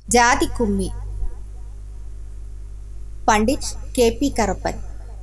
ജാതിക്കുമ്മി Pandit K P Karuppan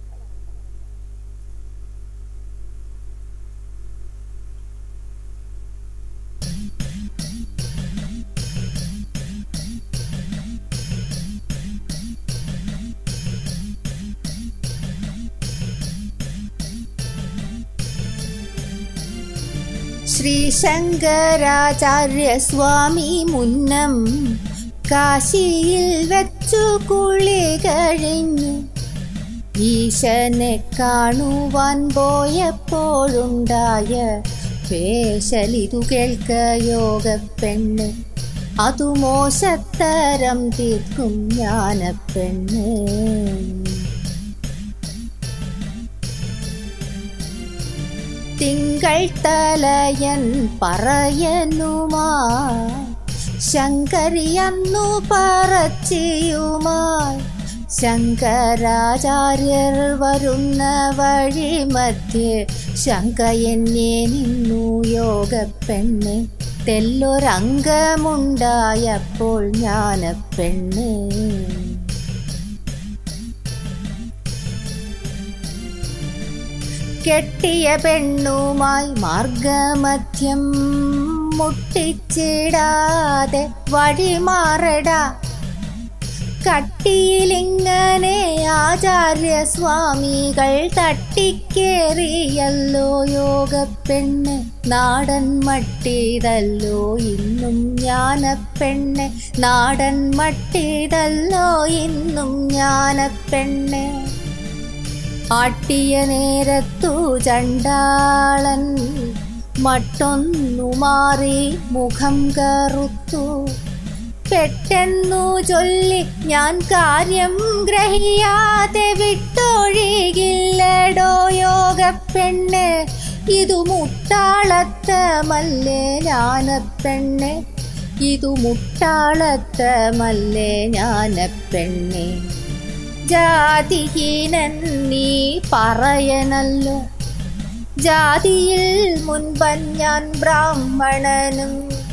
Sreesankaracharyaswami മുന്നം കാശിയിൽ വെച്ചു കുളി കഴിഞ്ഞു ഈശനെ കാണുവാൻ പോയപ്പോഴുണ്ടായ പേശലിതു കേൾക്ക യോഗപ്പെണ്ണ് അതു മോശത്തരം തീർക്കും ജ്ഞാനപ്പെണ്ണ് തിങ്കൾ തലയൻ പറയനുമാ ശങ്കരിയന്നു പറച്ചിയുമായി ശങ്കരാചാര്യർ വരുന്ന വഴി മധ്യേ ശങ്ക എന്നെ നിന്നു യോഗപ്പെണ്ണ് തെല്ലൊരംഗമുണ്ടായപ്പോൾ ജ്ഞാനപ്പെണ്ണ് കെട്ടിയ പെണ്ണുമായി മാർഗമധ്യം മുട്ടിച്ചിടാതെ വഴിമാറട കട്ടിയിലിങ്ങനെ ആചാര്യസ്വാമികൾ തട്ടിക്കേറിയല്ലോ യോഗപ്പെണ്ണ് നാടൻ മട്ടിതല്ലോ ഇന്നും ജ്ഞാനപ്പെണ്ണ് നാടൻ മട്ടിതല്ലോ ഇന്നും ജ്ഞാനപ്പെണ്ണ് ആട്ടിയ നേരത്തു ചണ്ടാളൻ മട്ടൊന്നു മാറി മുഖം കറുത്തു പെട്ടെന്നു ചൊല്ലി ഞാൻ കാര്യം ഗ്രഹിയാതെ വിട്ടൊഴികില്ലടോ യോഗപ്പെണ്ണ് ഇതു മുട്ടാളത്തമല്ലേ ജ്ഞാനപ്പെണ്ണ് ഇതു മുട്ടാളത്തമല്ലേ ജ്ഞാനപ്പെണ്ണേ ജാതിഹീനൻ നീ പറയനല്ലോ ജാതിയിൽ മുൻപൻ ഞാൻ ബ്രാഹ്മണനും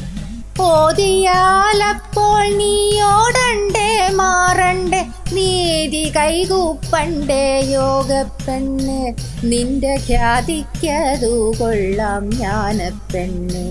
ഓതിയാലപ്പോൾ നീയോടണ്ടേ മാറണ്ടേ നീതി കൈകൂപ്പണ്ടേ യോഗപ്പെണ്ണ് നിന്റെ ഖ്യാതിക്കതു കൊള്ളാം ജ്ഞാനപ്പെണ്ണേ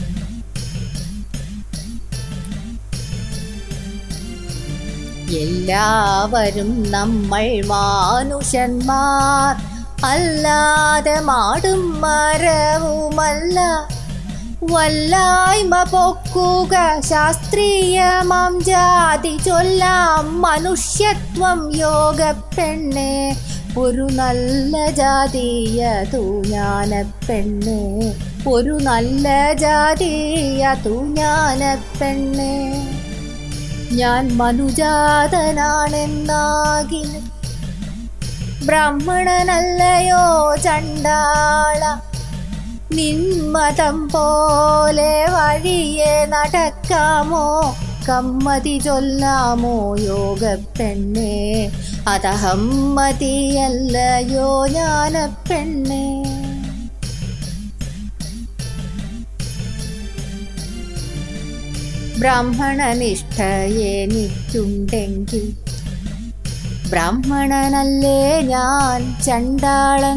എല്ലാവരും നമ്മൾ മാനുഷന്മാർ അല്ലാതെ മാടും മരവുമല്ല വല്ലായ്മ പൊക്കുക ശാസ്ത്രീയമാം ജാതി ചൊല്ലാം മനുഷ്യത്വം യോഗപ്പെണ്ണെ ഒരു നല്ല ജാതിയതു ജ്ഞാനപ്പെണ്ണെ ഒരു നല്ല ജാതിയതു ജ്ഞാനപ്പെണ്ണെ ഞാൻ മനുജാതനാണെന്നാകിലും ബ്രാഹ്മണനല്ലയോ ചണ്ടാള നിന്മതം പോലെ വഴിയെ നടക്കാമോ കമ്മതി ചൊല്ലാമോ യോഗപ്പെണ്ണേ അതഹമ്മതിയല്ലയോ ജ്ഞാനപ്പെണ്ണേ ബ്രാഹ്മണനിഷ്ഠ എനിക്കുണ്ടെങ്കിൽ ബ്രാഹ്മണനല്ലേ ഞാൻ ചണ്ടാളൻ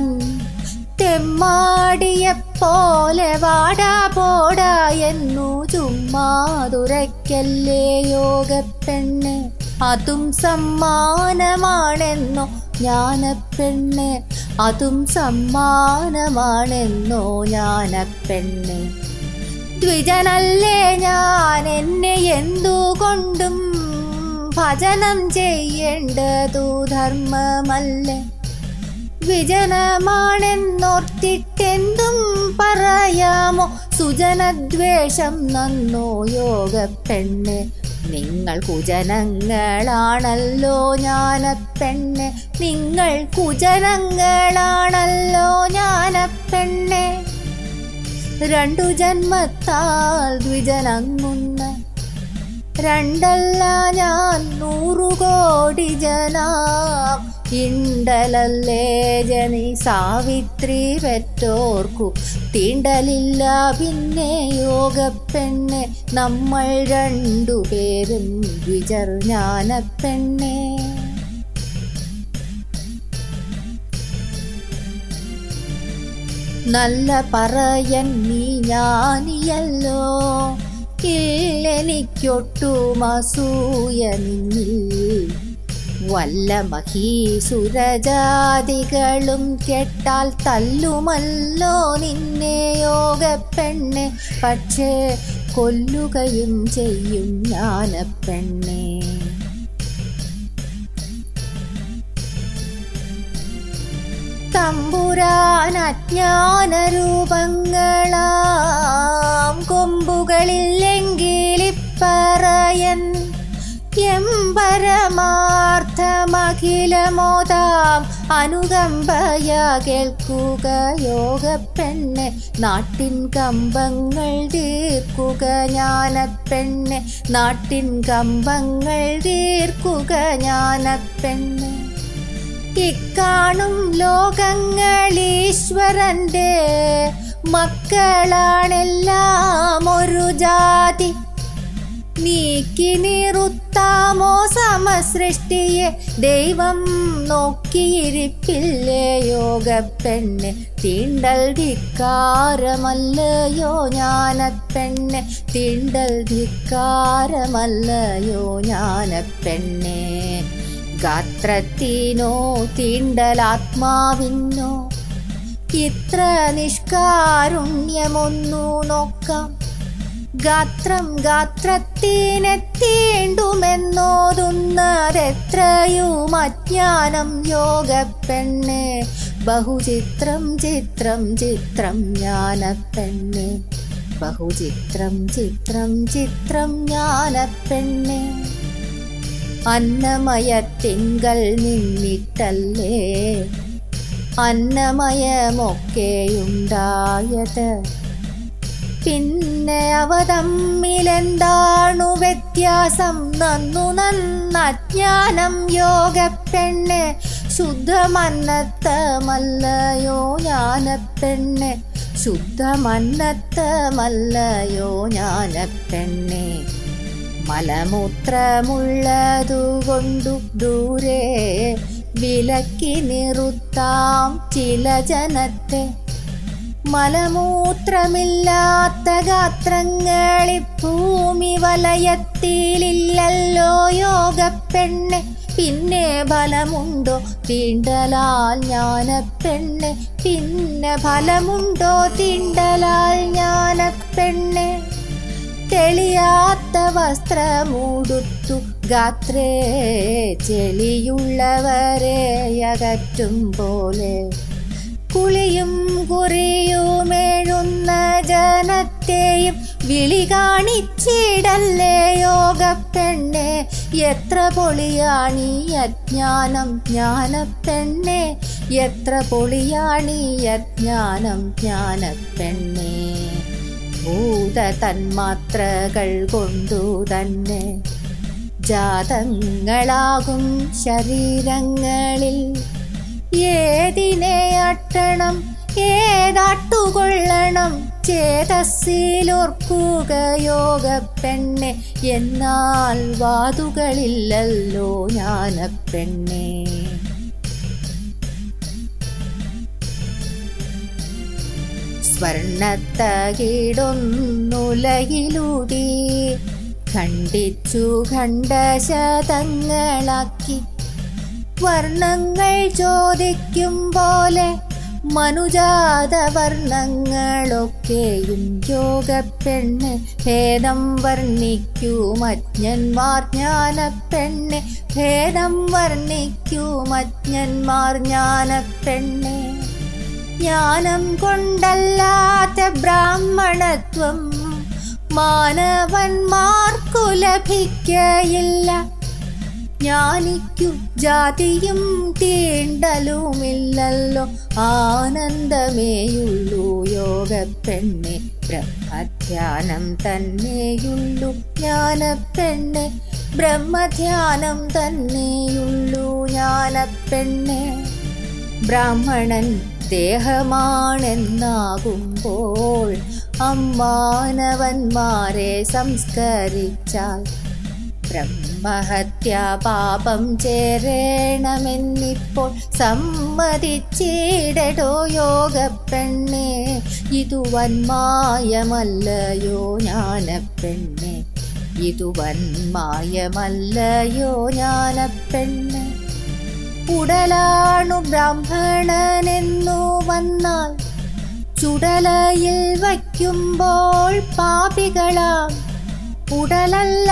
തെമ്മാടിയെപ്പോലെ വാടാ പോടാ എന്നു ചുമ്മാതുരയ്ക്കല്ലേ യോഗപ്പെണ്ണ് അതും സമ്മാനമാണെന്നോ ജ്ഞാനപ്പെണ്ണ് അതും സമ്മാനമാണെന്നോ ജ്ഞാനപ്പെണ്ണ് ദ്വിജനല്ലേ ഞാൻ എന്നെ എന്തുകൊണ്ടും ഭജനം ചെയ്യേണ്ടതു ധർമ്മമല്ലേ വിജനമാണെന്നോർത്തിട്ടെന്തും പറയാമോ സുജനദ്വേഷം നന്നോ യോഗപ്പെണ്ണ് നിങ്ങൾ കുജനങ്ങളാണല്ലോ ജ്ഞാനപ്പെണ്ണ് നിങ്ങൾ കുജനങ്ങളാണല്ലോ ജ്ഞാനപ്പെണ്ണ് രണ്ടു ജന്മത്താൽ ദ്വിജനങ്ങുന്ന രണ്ടല്ല ഞാൻ നൂറു കോടി ജനാം ഇണ്ടലല്ലേ ജനി സാവിത്രി പെറ്റോർക്കു തീണ്ടലില്ല പിന്നെ യോഗപ്പെണ്ണെ നമ്മൾ രണ്ടുപേരും ദ്വിജർ ജ്ഞാനപ്പെണ്ണെ നല്ല പറയൻ നീ ഞാനിയല്ലോ ഇല്ലെനിക്കൊട്ടും അസൂയ നിന്നിൽ വല്ല മഹീസുരജാതികളും കെട്ടാൽ തല്ലുമല്ലോ നിന്നെ യോഗപ്പെണ്ണെ പക്ഷേ കൊല്ലുകയും ചെയ്യും ജ്ഞാനപ്പെണ്ണെ തമ്പുരാൻ അജ്ഞാന രൂപങ്ങളാം കൊമ്പുകളില്ലെങ്കിലിപ്പറയൻ എമ്പരമാർത്ഥമഖിലമോതാം അനുകമ്പയ കേൾക്കുക യോഗപ്പെണ്ണെ നാട്ടിൻ കമ്പങ്ങൾ തീർക്കുക ജ്ഞാനപ്പെണ്ണെ നാട്ടിൻ കമ്പങ്ങൾ തീർക്കുക ജ്ഞാനപ്പെണ്ണെ ഇക്കാണും ലോകങ്ങളീശ്വരന്റെ മക്കളാണെല്ലാം ഒരു ജാതി നീക്കി നിറുത്താമോ സമസൃഷ്ടിയെ ദൈവം നോക്കിയിരിപ്പില്ലേ യോഗപ്പെണ്ണെ തീണ്ടൽ ധിക്കാരമല്ലയോ ജ്ഞാനപ്പെണ്ണെ തീണ്ടൽ ധിക്കാരമല്ലയോ ജ്ഞാനപ്പെണ്ണെ ഗാത്രത്തിനോ തീണ്ടലാത്മാവിനോ ഇത്ര നിഷ്കാരുണ്യമൊന്നു നോക്കാം ഗാത്രം ഗാത്രത്തിനെ തീണ്ടുമെന്നോതുന്നതെത്രയും അജ്ഞാനം യോഗപ്പെണ്ണെ ബഹുചിത്രം ചിത്രം ചിത്രം ജ്ഞാനപ്പെണ്ണെ ബഹുചിത്രം ചിത്രം ചിത്രം ജ്ഞാനപ്പെണ്ണെ അന്നമയത്തിങ്കൽ നിന്നിട്ടല്ലേ അന്നമയമൊക്കെയുണ്ടായത് പിന്നെ അവ തമ്മിലെന്താണു വ്യത്യാസം നന്നു നന്നജ്ഞാനം യോഗപ്പെണ്ണെ ശുദ്ധമന്നത്തമല്ലയോ ജ്ഞാനപ്പെണ്ണെ ശുദ്ധമന്നത്തമല്ലയോ ജ്ഞാനപ്പെണ്ണെ മലമൂത്രമുള്ളതുകൊണ്ടു ദൂരെ വിലക്കി നിറുത്താം ചില ജനത്തെ മലമൂത്രമില്ലാത്ത ഗാത്രങ്ങളി ഭൂമി വലയത്തിലില്ലല്ലോ യോഗപ്പെണ്ണെ പിന്നെ ഫലമുണ്ടോ തീണ്ടലാൽ ജ്ഞാനപ്പെണ്ണെ പിന്നെ ഫലമുണ്ടോ തീണ്ടലാൽ ജ്ഞാനപ്പെണ്ണെ തെളിയാത്ത വസ്ത്രമൂടുത്തു ഗാത്രേ ചെളിയുള്ളവരെ അകറ്റും പോലെ കുളിയും കുറിയുമേഴുന്ന ജനത്തെയും വിളി കാണിച്ചിടല്ലേ യോഗപ്പെണ്ണെ എത്ര പൊളിയാണീ അജ്ഞാനം ജ്ഞാനപ്പെണ്ണെ എത്ര പൊളിയാണീ അജ്ഞാനം ജ്ഞാനപ്പെണ്ണെ ഭൂത തന്മാത്രകൾ കൊണ്ടു തന്നെ ജാതങ്ങളാകും ശരീരങ്ങളിൽ ഏതിനെ അട്ടണം ഏതാട്ടുകൊള്ളണം ചേതസ്സിലോർക്കുക യോഗപ്പെണ്ണെ എന്നാൽ വാതുകളില്ലല്ലോ ജ്ഞാനപ്പെണ്ണെ സ്വർണത്തകിടൊന്നുലകിലൂടി ഖണ്ഡിച്ചു ഖണ്ഡശതങ്ങളാക്കി വർണ്ണങ്ങൾ ചോദിക്കും പോലെ മനുജാത വർണ്ണങ്ങളൊക്കെയും യോഗപ്പെണ്ണ് ഭേദം വർണ്ണിക്കും അജ്ഞന്മാർ ജ്ഞാനപ്പെണ്ണ് ഭേദം വർണ്ണിക്കും അജ്ഞന്മാർ ജ്ഞാനപ്പെണ്ണ് ജ്ഞാനം കൊണ്ടല്ലാത്ത ബ്രാഹ്മണത്വം മാനവന്മാർക്കു ലഭിക്കയില്ല ജ്ഞാനിക്കു ജാതിയും തീണ്ടലുമില്ലല്ലോ ആനന്ദമേയുള്ളൂ യോഗ ജ്ഞാനപ്പെണ്ണെ ബ്രഹ്മധ്യാനം തന്നെയുള്ളു ജ്ഞാനപ്പെണ്ണെ ബ്രഹ്മധ്യാനം തന്നെയുള്ളു ജ്ഞാനപ്പെണ്ണെ ബ്രാഹ്മണൻ ദേഹമാണെന്നാകുമ്പോൾ അമ്മാനവന്മാരെ സംസ്കരിച്ചാൽ ബ്രഹ്മഹത്യാ പാപം ചേരേണമെന്നിപ്പോൾ സമ്മതിച്ചിടടോ യോഗപ്പെണ്ണെ ഇതു വന്മായമല്ലയോ ജ്ഞാനപ്പെണ്ണെ ഇതു വന്മായമല്ലയോ ജ്ഞാനപ്പെണ്ണെ ഉടലാണു ബ്രാഹ്മണനെന്നു വന്നാൽ ചുടലയിൽ വയ്ക്കുമ്പോൾ പാപികളാം ഉടലല്ല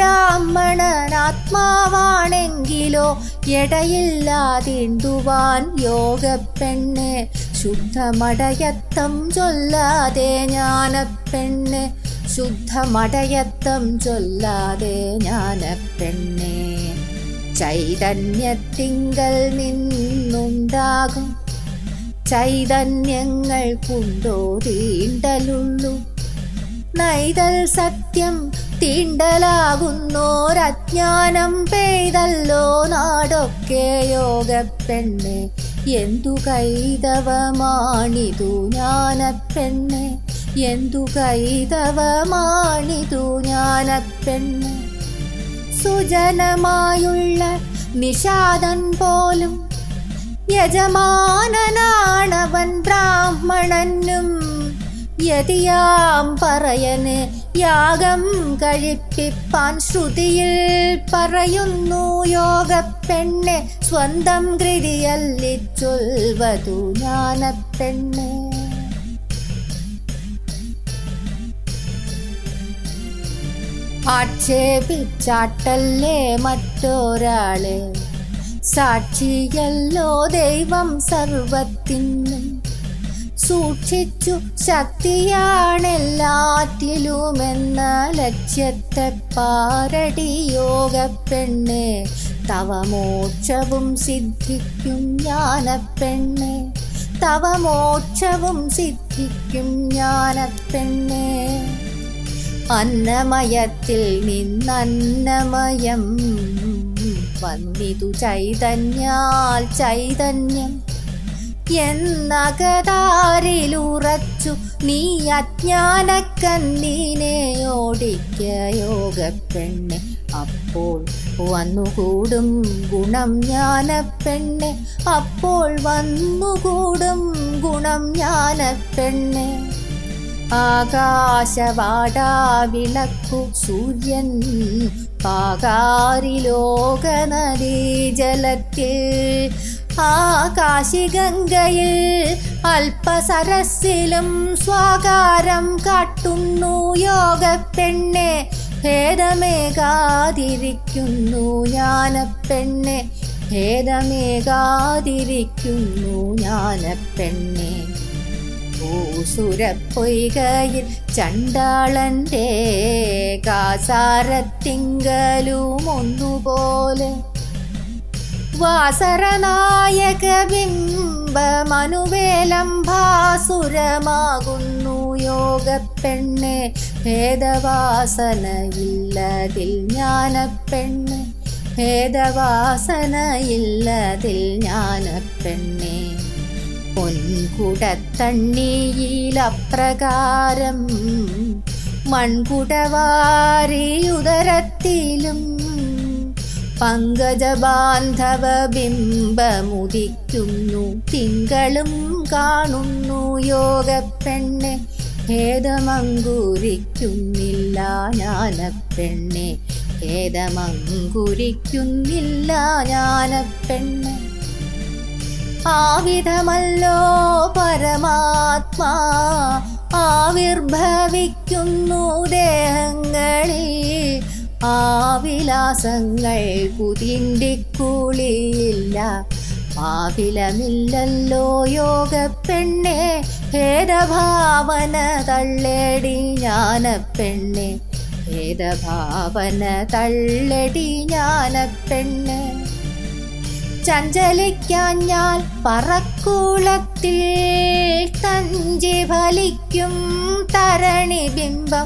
ബ്രാഹ്മണനാത്മാവാണെങ്കിലോ എടയില്ലാതിണ്ടുവാൻ യോഗപ്പെണ്ണെ ശുദ്ധമടയത്തം ചൊല്ലാതെ ജ്ഞാനപ്പെണ്ണെ ശുദ്ധമടയത്തം ചൊല്ലാതെ ജ്ഞാനപ്പെണ്ണെ ചൈതന്യത്തിങ്കൽ നിന്നുണ്ടാകും ചൈതന്യങ്ങൾക്കുണ്ടോ തീണ്ടലുള്ളൂ നൈതൽ സത്യം തീണ്ടലാകുന്നോരജ്ഞാനം പെയ്തല്ലോ നാടൊക്കെ യോഗപ്പെണ്ണെ എന്തു കൈതവമാണിതു ജ്ഞാനപ്പെണ്ണെ എന്തു കൈതവമാണിതു ജ്ഞാനപ്പെണ്ണെ സുജനമായുള്ള നിഷാദൻ പോലും യജമാനനാണവൻ ബ്രാഹ്മണനും യതിയാം പറയന് യാഗം കഴിപ്പിപ്പാൻ ശ്രുതിയിൽ പറയുന്നു യോഗപ്പെണ്ണെ സ്വന്തം കൃതിയല്ലിച്ചൊൽവതു ജ്ഞാനപ്പെണ്ണെ ആക്ഷേപിച്ചാട്ടല്ലേ മറ്റൊരാളെ സാക്ഷിയല്ലോ ദൈവം സർവത്തിനും സൂക്ഷിച്ചു ശക്തിയാണെല്ലാറ്റിലുമെന്ന ലക്ഷ്യത്തെ പാരടി യോഗപ്പെണ്ണെ തവ മോക്ഷവും സിദ്ധിക്കും ജ്ഞാനപ്പെണ്ണെ തവ മോക്ഷവും സിദ്ധിക്കും ജ്ഞാനപ്പെണ്ണെ അന്നമയത്തിൽ നിന്നന്നമയം വന്നിതു ചൈതന്യാൽ ചൈതന്യം എന്നകതാരിലുറച്ചു നീ അജ്ഞാനക്കന്നീനെ ഓടിക്ക യോഗപ്പെണ്ണെ അപ്പോൾ വന്നുകൂടും ഗുണം ജ്ഞാനപ്പെണ്ണെ അപ്പോൾ വന്നുകൂടും ഗുണം ജ്ഞാനപ്പെണ്ണെ ആകാശവാടാവിളക്കു സൂര്യൻ പാകാരിലോകനദീ ജലത്തിൽ ആകാശിഗംഗയിൽ അല്പസരസിലും സ്വാകാരം കാട്ടുന്നു യോഗപ്പെണ്ണെ ഭേദമേകാതിരിക്കുന്നു ജ്ഞാനപ്പെണ്ണെ ഭേദമേകാതിരിക്കുന്നു ജ്ഞാനപ്പെണ്ണെ ഭൂസുരപ്പൊയ്കയിൽ ചണ്ടാളന്റെ കാസാരത്തിങ്കലും ഒന്നുപോലെ വാസരനായക ബിംബമനുവേലംഭാസുരമാകുന്നു യോഗപ്പെണ്ണെ ഭേദവാസനയില്ലതിൽ ജ്ഞാനപ്പെണ്ണെ ഭേദവാസനയില്ലതിൽ ജ്ഞാനപ്പെണ്ണെ പൊൻകുടത്തണ്ണിയിലപ്രകാരം മൺകുടവാരിയുദരത്തിലും പങ്കജബാന്ധവ ബിംബമുദിക്കുന്നു തിങ്കളും കാണുന്നു യോഗപ്പെണ്ണെ ഭേദമങ്കുരിക്കുന്നില്ല ജ്ഞാനപ്പെണ്ണെ ഭേദമങ്കുരിക്കുന്നില്ല ജ്ഞാനപ്പെണ്ണെ ആവിധമല്ലോ പരമാത്മാ ആവിർഭവിക്കുന്നു ദേഹങ്ങളിൽ ആവിലാസങ്ങൾ കുതിണ്ടിക്കൂളിയില്ല ആവിലമില്ലല്ലോ യോഗപ്പെണ്ണെ ഭേദഭാവന തള്ളേടി ജ്ഞാനപ്പെണ്ണെ ഭേദഭാവന തള്ളടി ജ്ഞാനപ്പെണ്ണെ ചഞ്ചലിക്കാൻ ഞാൻ പറക്കൂളത്തിൽ തഞ്ചി ഫലിക്കും തരണി ബിംബം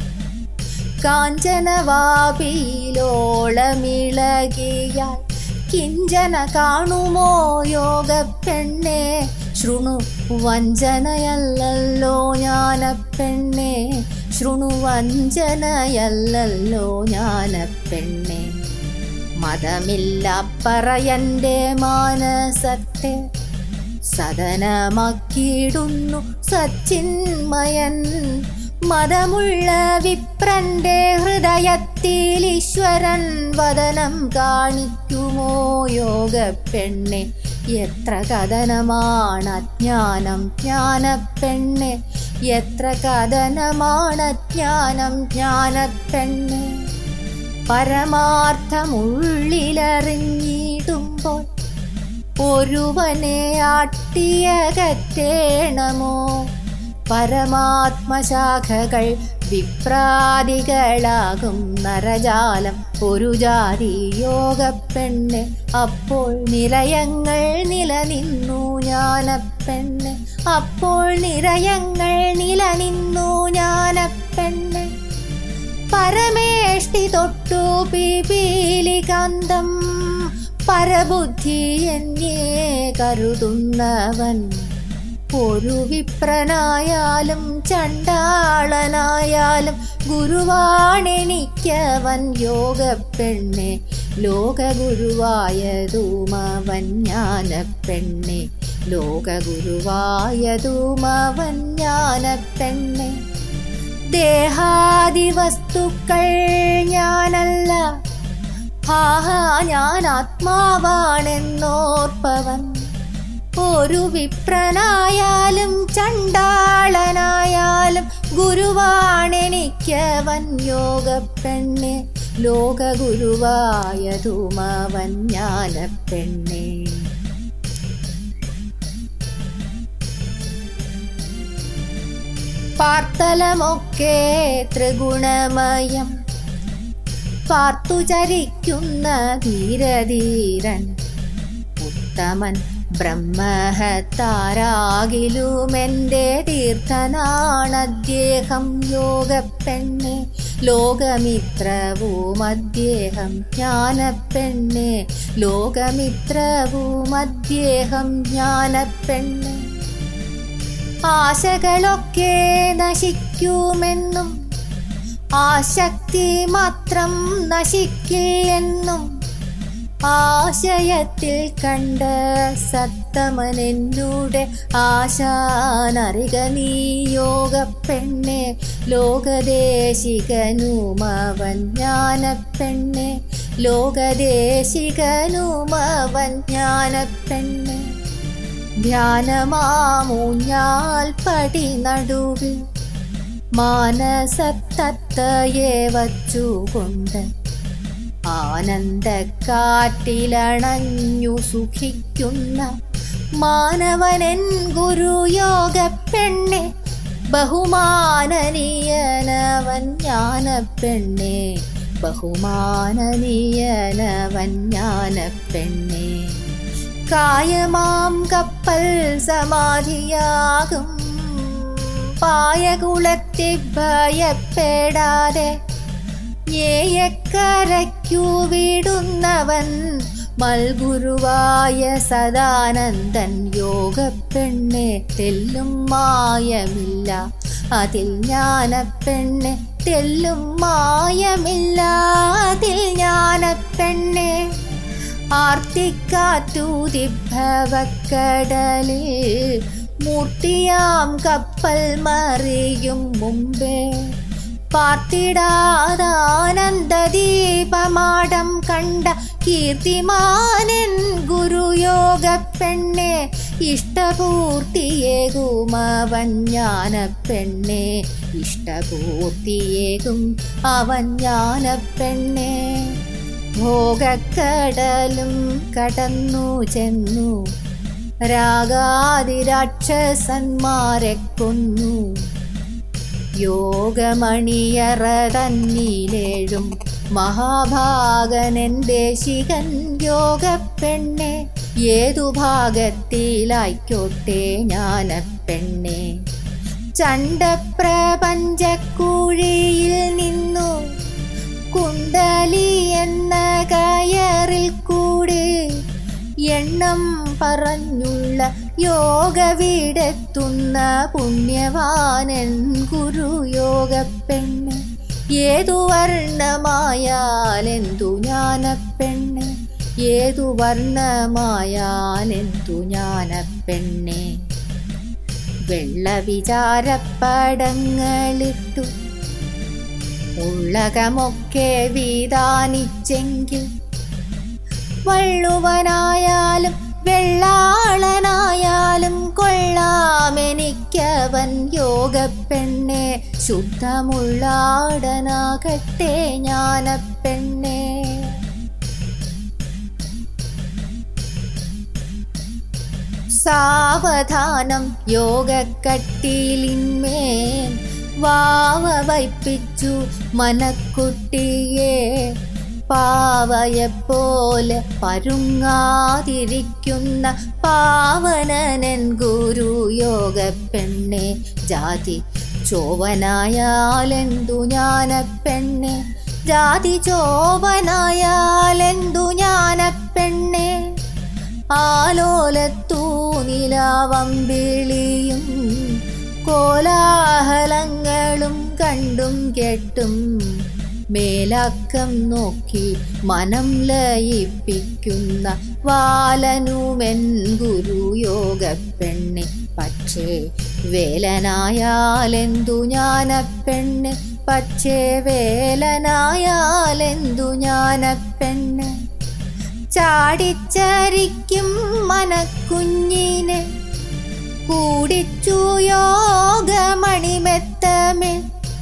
കാഞ്ചനവാപിയിലോളമിളകിയാൽ കിഞ്ചന കാണുമോ യോഗ പെണ്ണെ ശൃണു വഞ്ചനയല്ലല്ലോ ജ്ഞാന പെണ്ണെ ശൃണു വഞ്ചനയല്ലല്ലോ ജ്ഞാന പെണ്ണെ മതമില്ല പറയന്റെ മാനസത്തെ സദനമാക്കിയിടുന്നു സച്ചിന്മയൻ മതമുള്ള വിപ്രന്റെ ഹൃദയത്തിൽ ഈശ്വരൻ വദനം കാണിക്കുമോ യോഗ പെണ്ണെ എത്ര കഥനമാണ് അജ്ഞാനം ജ്ഞാന പെണ്ണെ എത്ര കഥനമാണ് അജ്ഞാനം ജ്ഞാന പെണ്ണെ പരമാർത്ഥമുള്ളിലറിഞ്ഞിടുമ്പോൾ ഒരുവനെ ആട്ടിയകറ്റേണമോ പരമാത്മശാഖകൾ വിപ്രാദികളാകും നരജാലം ഒരു ജാതി യോഗ പെണ്ണ് അപ്പോൾ നിലയങ്ങൾ നിലനിന്നു ജ്ഞാനപ്പെണ്ണ് അപ്പോൾ നിലയങ്ങൾ നിലനിന്നു ജ്ഞാനപ്പെണ്ണ് പരമേഷ്ടി തൊട്ടു പിപീലികാന്തം പരബുദ്ധി എന്നേ കരുതുന്നവൻ ഒരു വിപ്രനായാലും ചണ്ടാളനായാലും ഗുരുവാണെനിക്കവൻ യോഗ പെണ്ണെ ലോകഗുരുവായതുമവൻ ജ്ഞാന പെണ്ണെ ലോകഗുരുവായതുമവൻ ജ്ഞാന പെണ്ണെ ദേഹാദി വസ്തുക്കൾ ഞാനല്ല ഹാഹാ ഞാൻ ആത്മാവാണെന്നോർപ്പവൻ ഒരു വിപ്രനായാലും ചണ്ടാളനായാലും ഗുരുവാണെനിക്കവൻ യോഗ പെണ്ണെ ലോകഗുരുവായതുമവൻ ജ്ഞാന പെണ്ണെ പാർത്തലമൊക്കെ ത്രിഗുണമയം പാർത്തു ചരിക്കുന്ന ധീരധീരൻ ഉത്തമൻ ബ്രഹ്മഹത്താരാകിലുമെൻ്റെ തീർത്ഥനാണദ്ദേഹം യോഗപ്പെണ്ണെ ലോകമിത്രവും അദ്ദേഹം ജ്ഞാനപ്പെണ്ണെ ലോകമിത്രവും അദ്ദേഹം ജ്ഞാനപ്പെണ്ണെ ആശകളൊക്കെ നശിക്കുമെന്നും ആശക്തി മാത്രം നശിക്കില്ലെന്നും ആശയത്തിൽ കണ്ട സത്തമനെന്നൂടെ ആശാനറിക നീ യോഗ പെണ്ണെ ലോകദേശികനുമവൻ ജ്ഞാന പെണ്ണെ ലോകദേശികനുമവൻ ജ്ഞാന പെണ്ണെ ധ്യാനമാമൂഞ്ഞാൽ പടി നടുവിൽ മാനസത്തത്തയെ വച്ചുകൊണ്ട് ആനന്ദക്കാറ്റിലണഞ്ഞു സുഖിക്കുന്ന മാനവനൻ ഗുരുയോഗ പെണ്ണെ ബഹുമാനനീയനവൻ ജ്ഞാന പെണ്ണെ ബഹുമാനനീയനവൻ ജ്ഞാന പെണ്ണെ കായമാം കപ്പൽ സമാധിയാകും പായകുളത്തെ ഭയപ്പെടാതെ ഏയക്കരയ്ക്കു വിടുന്നവൻ മൽഗുരുവായ സദാനന്ദൻ യോഗ പെണ്ണെ തെല്ലും മായമില്ല അതിൽ ജ്ഞാന പെണ്ണെ തെല്ലും മായമില്ല അതിൽ ജ്ഞാന പെണ്ണെ ആർത്തിക്കാറ്റൂതിഭവക്കടലിൽ മൂർത്തിയാം കപ്പൽ മറിയും മുമ്പേ പാർത്തിടാതാനന്ദദീപമാടം കണ്ട കീർത്തിമാനൻ ഗുരുയോഗ പെണ്ണെ ഇഷ്ടപൂർത്തിയേകുമവൻ ജ്ഞാന പെണ്ണെ ഇഷ്ടപൂർത്തിയേകും അവൻ ജ്ഞാന പെണ്ണെ ഭോഗക്കടലും കടന്നു ചെന്നു രാഗാതിരാക്ഷസന്മാരെ കൊന്നു യോഗമണിയറ തന്നിലേഴും മഹാഭാഗനൻ ദേശികൻ യോഗ പെണ്ണെ ഏതു ഭാഗത്തിലായിക്കോട്ടെ ഞാന പെണ്ണെ ചണ്ടപ്രപഞ്ചക്കുഴിയിൽ നിന്നു കുണ്ടലി എന്ന കയറിൽ കൂടെ എണ്ണം പറഞ്ഞുള്ള യോഗവിടെത്തുന്ന പുണ്യവാനൻ ഗുരുയോഗ പെണ്ണ് ഏതു വർണ്ണമായാലെന്തു ജ്ഞാന പെണ്ണ് ഏതു വർണ്ണമായാലെന്തു ജ്ഞാന പെണ്ണെ വെള്ള വിചാരപ്പടങ്ങളിട്ടു ഉള്ളകമൊക്കെ വീതാനിച്ചെങ്കിൽ വള്ളുവനായാലും വെള്ളാളനായാലും കൊള്ളാമെനിക്കവൻ യോഗപ്പെണ്ണെ ശുദ്ധമുള്ളാടനാകട്ടെ ജ്ഞാനപ്പെണ്ണെ സാവധാനം യോഗക്കട്ടിലിന്മേൽ വാവ വയ്പ്പിച്ചു മനക്കുട്ടിയെ പാവയെപ്പോലെ പരുങ്ങാതിരിക്കുന്ന പാവനനൻ ഗുരു യോഗ പെണ്ണെ ജാതി ചോവനായാലെന്തു ജ്ഞാന പെണ്ണെ ജാതി ചോവനായാലെന്തു ജ്ഞാന പെണ്ണെ ആലോലത്തൂ നിലാവമ്പിളിയും കോലാഹലങ്ങളും കണ്ടും കേട്ടും മേലക്കം നോക്കി മനം ലയിപ്പിക്കുന്ന വാലനുമെൻ ഗുരുയോഗ പെണ്ണെ പക്ഷേ വേലനായാലെന്തു ജ്ഞാന പെണ്ണ് പക്ഷേ വേലനായാലെന്തു ജ്ഞാന പെണ്ണ് ചാടിച്ചരിക്കും മനക്കുഞ്ഞിനെ കൂടിച്ചു യോഗമണിമെത്തമിൽ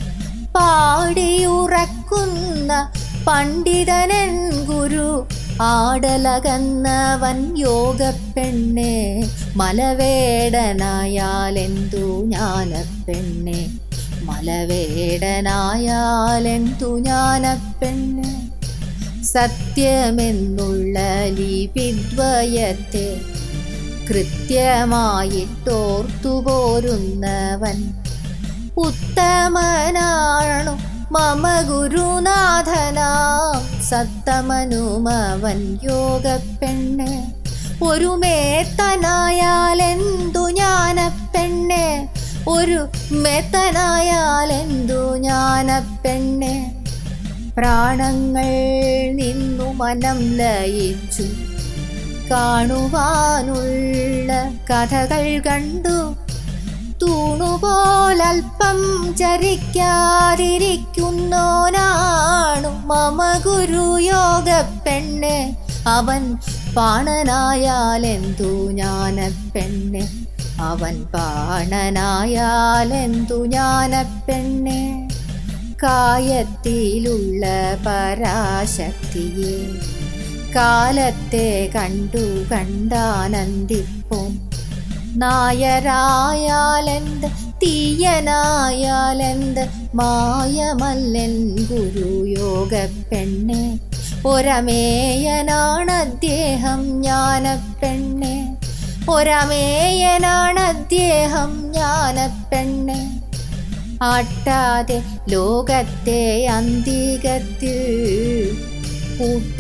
പാടിയുറക്കുന്ന പണ്ഡിതനൻ ഗുരു ആടലകന്നവൻ യോഗ പെണ്ണെ മലവേടനായാലെന്തു ജ്ഞാന പെണ്ണെ മലവേടനായാലെന്തു ജ്ഞാന പെണ്ണെ സത്യമെന്നുള്ള ലിപിദ്വയത്തെ കൃത്യമായിട്ടോർത്തുപോരുന്നവൻ ഉത്തമനാണു മമ ഗുരുനാഥനാം സത്തമനുമവൻ യോഗ പെണ്ണ് ഒരു മേത്തനായാലെന്തു ജ്ഞാന പെണ്ണ് ഒരു മേത്തനായാലെന്തു ജ്ഞാന പെണ്ണ് പ്രാണങ്ങൾ നിന്നു മനം ലയിച്ചു കാണുവാനുള്ള കഥകൾ കണ്ടു തൂണുപോലൽപ്പം ചരിക്കാതിരിക്കുന്നോനാണു മമ ഗുരു യോഗ പെണ്ണ് അവൻ പാണനായാലെന്തു ജ്ഞാന പെണ്ണ് അവൻ പാണനായാലെന്തു ജ്ഞാന പെണ്ണ് കായത്തിലുള്ള പരാശക്തിയെ കാലത്തെ കണ്ടു കണ്ടാനന്ദിപ്പോൻ നായരായാലെന്ത് തീയനായാലെന്ത് മായമല്ലൻ ഗുരുയോഗ പെണ്ണെ ഒരമേയനാണദ്ദേഹം ജ്ഞാന പെണ്ണെ ഒരമേയനാണദ്ദേഹം ജ്ഞാന പെണ്ണെ ആട്ടാതെ ലോകത്തെ അന്തികത്തിൽ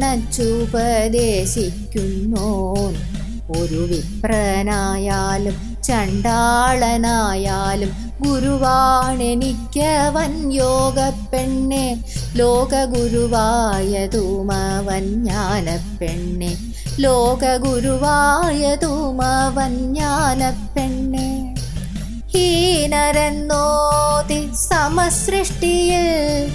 കൂട്ടിയണച്ചുപദേശിക്കുന്നോൻ ഒരു വിപ്രനായാലും ചണ്ടാളനായാലും ഗുരുവാണെനിക്കവൻ യോഗ പെണ്ണെ ലോക ഗുരുവായതുമവൻ ജ്ഞാന പെണ്ണെ ലോക ഗുരുവായതുമവൻ ജ്ഞാന പെണ്ണെ ഹീനരെന്നോതി സമസൃഷ്ടിയിൽ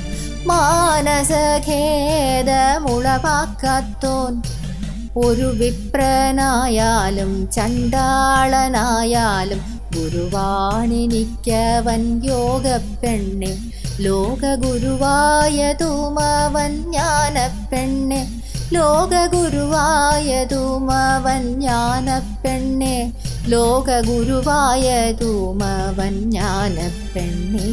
മാനസഖേദമുളവാക്കാത്തോൻ ഒരു വിപ്രനായാലും ചണ്ടാളനായാലും ഗുരുവാണെനിക്കവൻ യോഗ പെണ്ണെ ലോക ഗുരുവായതുമവൻ ജ്ഞാന പെണ്ണെ ലോക ഗുരുവായതുമവൻ ജ്ഞാന പെണ്ണെ ലോക ഗുരുവായതുമവൻ ജ്ഞാന പെണ്ണേ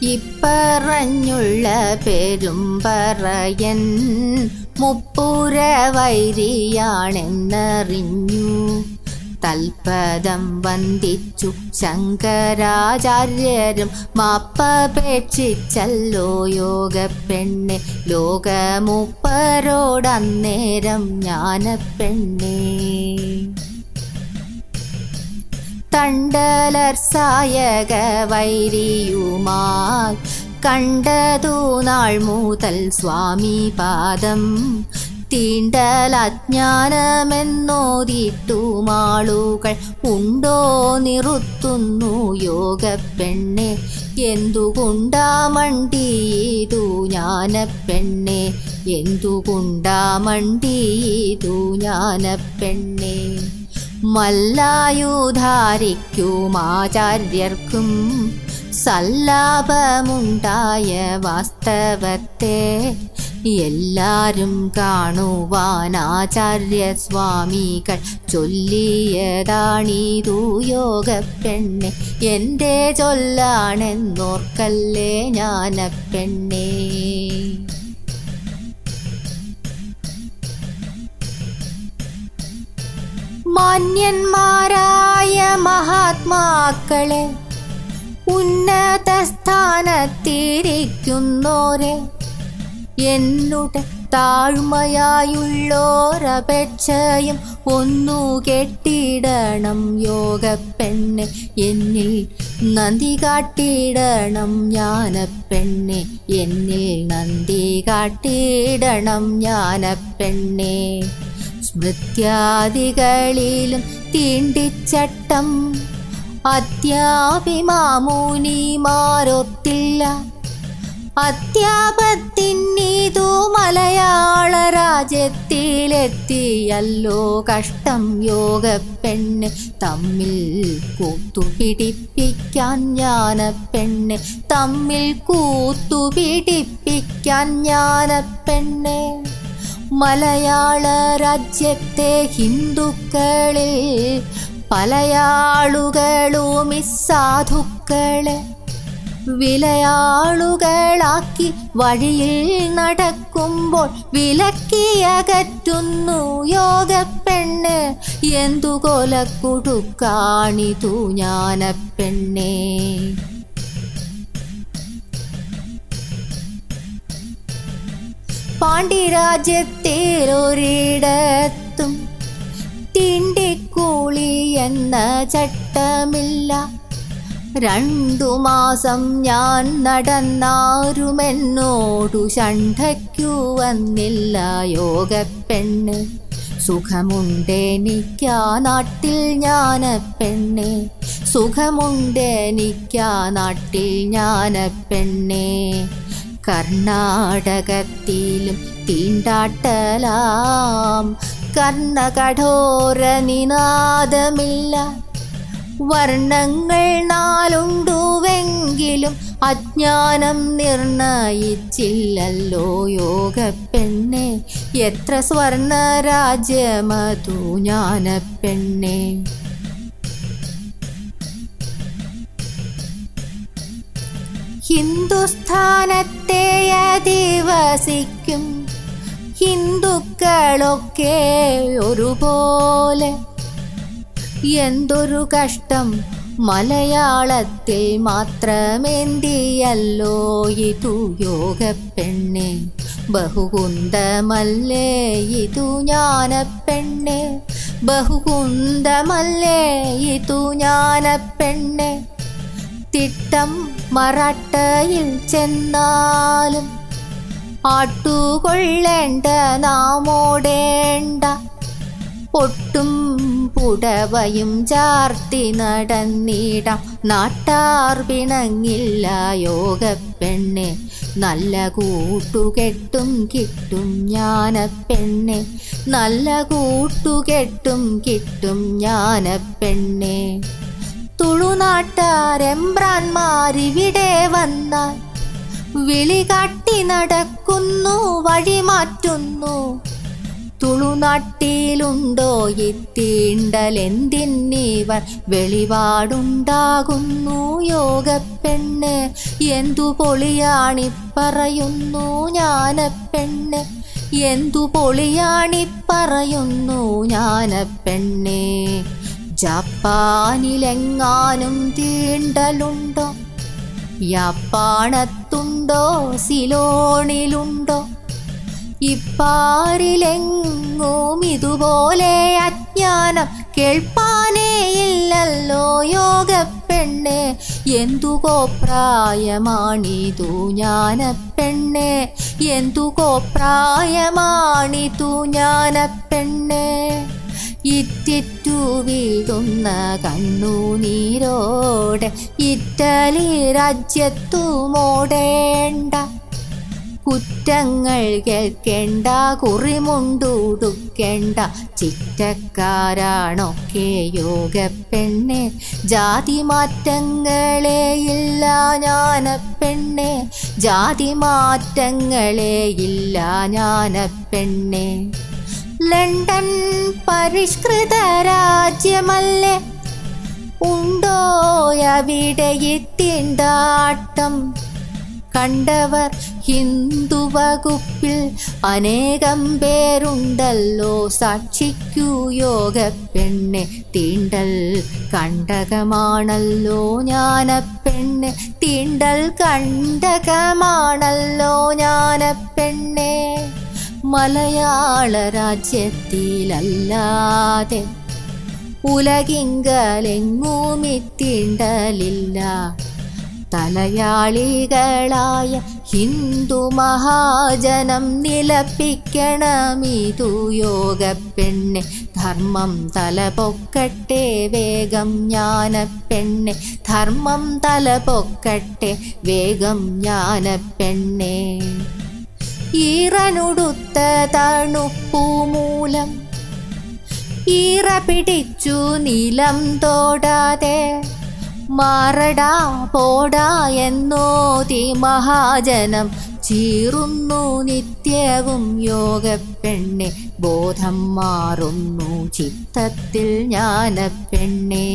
ഇപ്പറഞ്ഞുള്ള പേരും പറയൻ മുപ്പുര വൈരിയാണെന്നറിഞ്ഞു തൽപദം വന്ദിച്ചു ശങ്കരാചാര്യരും മാപ്പപേക്ഷിച്ചല്ലോ യോഗപ്പെണ്ണെ ലോകമുപ്പരോടന്നേരം ജ്ഞാനപ്പെണ്ണേ തണ്ടലർ സായക വൈരിയുമായി കണ്ടതു നാൾ മുതൽ സ്വാമി പാദം തീണ്ടലജ്ഞാനമെന്നോതിട്ടുമാളുകൾ ഉണ്ടോ നിറുത്തുന്നു യോഗപ്പെണ്ണെ എന്തുകൊണ്ടാ മണ്ടീതു ജ്ഞാനപ്പെണ്ണെ എന്തുകൊണ്ടാ മണ്ടീതു ജ്ഞാനപ്പെണ്ണെ മല്ലായുധാരിക്കും ആചാര്യർക്കും സല്ലാപമുണ്ടായ വാസ്തവത്തെ എല്ലാരും കാണുവാൻ ആചാര്യ സ്വാമികൾ ചൊല്ലിയതാണിതു യോഗപ്പെണ്ണെ എൻ്റെ ചൊല്ലാണെന്നോർക്കല്ലേ ജ്ഞാനപ്പെണ്ണേ മാന്യന്മാരായ മഹാത്മാക്കളെ ഉന്നത സ്ഥാനത്തിരിക്കുന്നോരെ എന്നുടെ താഴ്മയായുള്ളോരപേക്ഷയും ഒന്നു കെട്ടിടണം യോഗപ്പെണ്ണെ എന്നിൽ നന്ദി കാട്ടിടണം ജ്ഞാനപ്പെണ്ണെ എന്നിൽ നന്ദി കാട്ടിടണം ജ്ഞാനപ്പെണ്ണെ സ്മൃത്യാദികളിലും തീണ്ടിച്ചട്ടം അത്യാഭിമാമുനിമാരൊത്തില്ല അത്യാപത്തിന്നീതു മലയാള രാജ്യത്തിലെത്തിയല്ലോ കഷ്ടം യോഗപ്പെണ്ണ് തമ്മിൽ കൂത്തുപിടിപ്പിക്കാൻ ജ്ഞാനപ്പെണ്ണ് തമ്മിൽ കൂത്തുപിടിപ്പിക്കാൻ ജ്ഞാനപ്പെണ്ണ് മലയാള രാജ്യത്തെ ഹിന്ദുക്കളിൽ പലയാളുകളും ഇസാധുക്കളെ വിലയാളുകളാക്കി വഴിയിൽ നടക്കുമ്പോൾ വിലക്കിയകറ്റുന്നു യോഗപ്പെണ്ണ് എന്തു കൊലക്കുടുക്കാണിതു ജ്ഞാനപ്പെണ്ണേ പാണ്ഡിരാജ്യത്തേലൊരിടത്തും തിണ്ടിക്കൂളി എന്ന ചട്ടമില്ല രണ്ടു മാസം ഞാൻ നടന്നാരുമെന്നോടു ഷണ്ഠയ്ക്കു വന്നില്ല യോഗപ്പെണ്ണ് സുഖമുണ്ടെനിക്കാ നാട്ടിൽ ജ്ഞാനപ്പെണ്ണെ സുഖമുണ്ടെനിക്കാ നാട്ടിൽ ജ്ഞാനപ്പെണ്ണെ കർണാടകത്തിലും തീണ്ടാട്ടലാം കർണകഠോര നിനാദമില്ല വർണ്ണങ്ങൾ നാലുണ്ടുവെങ്കിലും അജ്ഞാനം നിർണയിച്ചില്ലല്ലോ യോഗപ്പെണ്ണെ എത്ര സ്വർണ രാജ്യമതു ജ്ഞാനപ്പെണ്ണെ ഹിന്ദുസ്ഥാനത്തെ അധിവസിക്കും ഹിന്ദുക്കളൊക്കെ ഒരുപോലെ എന്തൊരു കഷ്ടം മലയാളത്തിൽ മാത്രമെന്തിയല്ലോ ഇതു യോഗപ്പെണ്ണെ ബഹുകുന്തമല്ലേ ഇതു ജ്ഞാനപ്പെണ്ണെ ബഹുകുന്തമല്ലേ ഇതു ജ്ഞാനപ്പെണ്ണെ തിട്ടം മറാട്ടയിൽ ചെന്നാലും ആട്ടുകൊള്ളേണ്ട നാമോടേണ്ട പൊട്ടും പുടവയും ചാർത്തി നടന്നിടാം നാട്ടാർ പിണങ്ങില്ല യോഗപ്പെണ്ണെ നല്ല കൂട്ടുകെട്ടും കിട്ടും ജ്ഞാനപ്പെണ്ണെ നല്ല കൂട്ടുകെട്ടും കിട്ടും ജ്ഞാനപ്പെണ്ണെ തുളുനാട്ടാരെമ്പ്രാന്മാരിവിടെ വന്നാൽ വിളി കാട്ടി നടക്കുന്നു വഴി മാറ്റുന്നു തുളുനാട്ടിലുണ്ടോ ഇത്തീണ്ടലെന്തിന്നിവർ വെളിപാടുണ്ടാകുന്നു യോഗപ്പെണ്ണ് എന്തു പൊളിയാണിപ്പറയുന്നു ഞാനപ്പെണ്ണ് എന്തു പൊളിയാണിപ്പറയുന്നു ഞാനപ്പെണ്ണേ ജപ്പാനിലെങ്ങാനും തീണ്ടലുണ്ടോ യപ്പാണത്തുണ്ടോ സിലോണിലുണ്ടോ ഇപ്പാരിലെങ്ങും ഇതുപോലെ അജ്ഞാനം കേൾപ്പാനേയില്ലല്ലോ യോഗപ്പെണ്ണ് എന്തു കോപ്രായമാണിതു ജ്ഞാനപ്പെണ്ണ് എന്തു കോപ്രായമാണിതു ജ്ഞാനപ്പെണ്ണ് ഇറ്റിറ്റു വീഴുന്ന കണ്ണുനീരോടെ ഇറ്റലി രാജ്യത്തു മോടേണ്ട കുറ്റങ്ങൾ കേൾക്കേണ്ട കുറിമുണ്ടുടുക്കേണ്ട ചിറ്റക്കാരാണൊക്കെ യോഗപ്പെണ്ണെ ജാതി മാറ്റങ്ങളെ ഇല്ല ജ്ഞാനപ്പെണ്ണെ ജാതി മാറ്റങ്ങളെ ഇല്ല ജ്ഞാനപ്പെണ്ണെ ലണ്ടൻ പരിഷ്കൃത രാജ്യമല്ലേ ഉണ്ടോ അവിടെ ഇത്തിണ്ടാട്ടം കണ്ടവർ ഹിന്ദു വകുപ്പിൽ അനേകം പേരുണ്ടല്ലോ സാക്ഷിക്കൂ യോഗപ്പെണ്ണെ തീണ്ടൽ കണ്ടകമാണല്ലോ ജ്ഞാനപ്പെണ്ണ് തീണ്ടൽ കണ്ടകമാണല്ലോ ജ്ഞാനപ്പെണ്ണെ മലയാള രാജ്യത്തിലല്ലാതെ ഉലകിങ്കലെങ്ങുമിത്തിണ്ടലില്ല തലയാളികളായ ഹിന്ദു മഹാജനം നിലപ്പിക്കണമിതു യോഗപ്പെണ്ണെ ധർമ്മം തലപൊക്കട്ടെ വേഗം ജ്ഞാനപ്പെണ്ണെ ധർമ്മം തലപൊക്കട്ടെ വേഗം ജ്ഞാനപ്പെണ്ണെ ഈറനുടുത്ത തണുപ്പുമൂലം ഈറ പിടിച്ചു നിലം തോടാതെ മാറടാ പോടാ എന്നോതി മഹാജനം ചീറുന്നു നിത്യവും യോഗപ്പെണ്ണെ ബോധം മാറുന്നു ചിത്തത്തിൽ ജ്ഞാനപ്പെണ്ണേ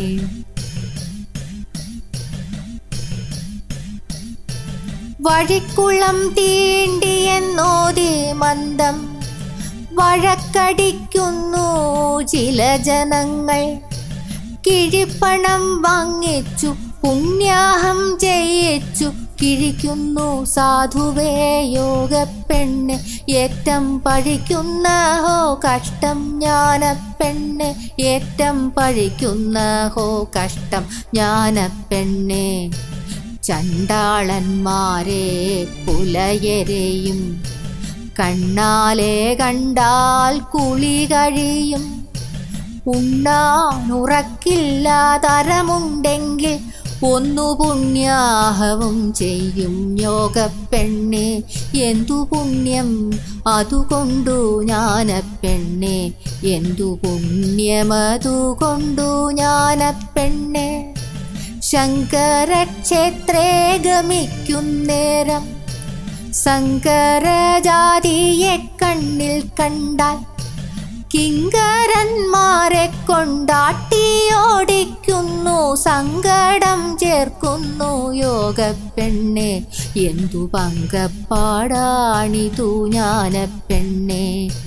വഴിക്കുളം തീണ്ടിയെന്നോതി മന്ദം വഴക്കടിക്കുന്നു ചില ജനങ്ങൾ കിഴിപ്പണം വാങ്ങിച്ചു പുണ്യാഹം ചെയ്യിച്ചു കിഴിക്കുന്നു സാധുവേ യോഗപ്പെണ്ണ് ഏറ്റം പഴിക്കുന്ന ഹോ കഷ്ടം ജ്ഞാനപ്പെണ്ണ് ഏറ്റം പഴിക്കുന്ന ഹോ കഷ്ടം ജ്ഞാനപ്പെണ്ണ് ചണ്ടാളന്മാരെ പുലയരെയും കണ്ണാലെ കണ്ടാൽ കുളി കഴിയും ഉണ്ണാനുറക്കില്ല തരമുണ്ടെങ്കിൽ ഒന്നു പുണ്യാഹവും ചെയ്യും യോഗപ്പെണ്ണെ എന്തു പുണ്യം അതുകൊണ്ടു ജ്ഞാനപ്പെണ്ണെ എന്തു പുണ്യമതുകൊണ്ടു ജ്ഞാനപ്പെണ്ണെ ശങ്കരക്ഷേത്രേ ഗമിക്കുന്നേരം സങ്കരജാതിയെ കണ്ണിൽ കണ്ടാൽ കിങ്കരന്മാരെ കൊണ്ടാട്ടിയോടിക്കുന്നു സങ്കടം ചേർക്കുന്നു യോഗപ്പെണ്ണെ എന്തു പങ്കപ്പാടാണിതു ജ്ഞാനപ്പെണ്ണെ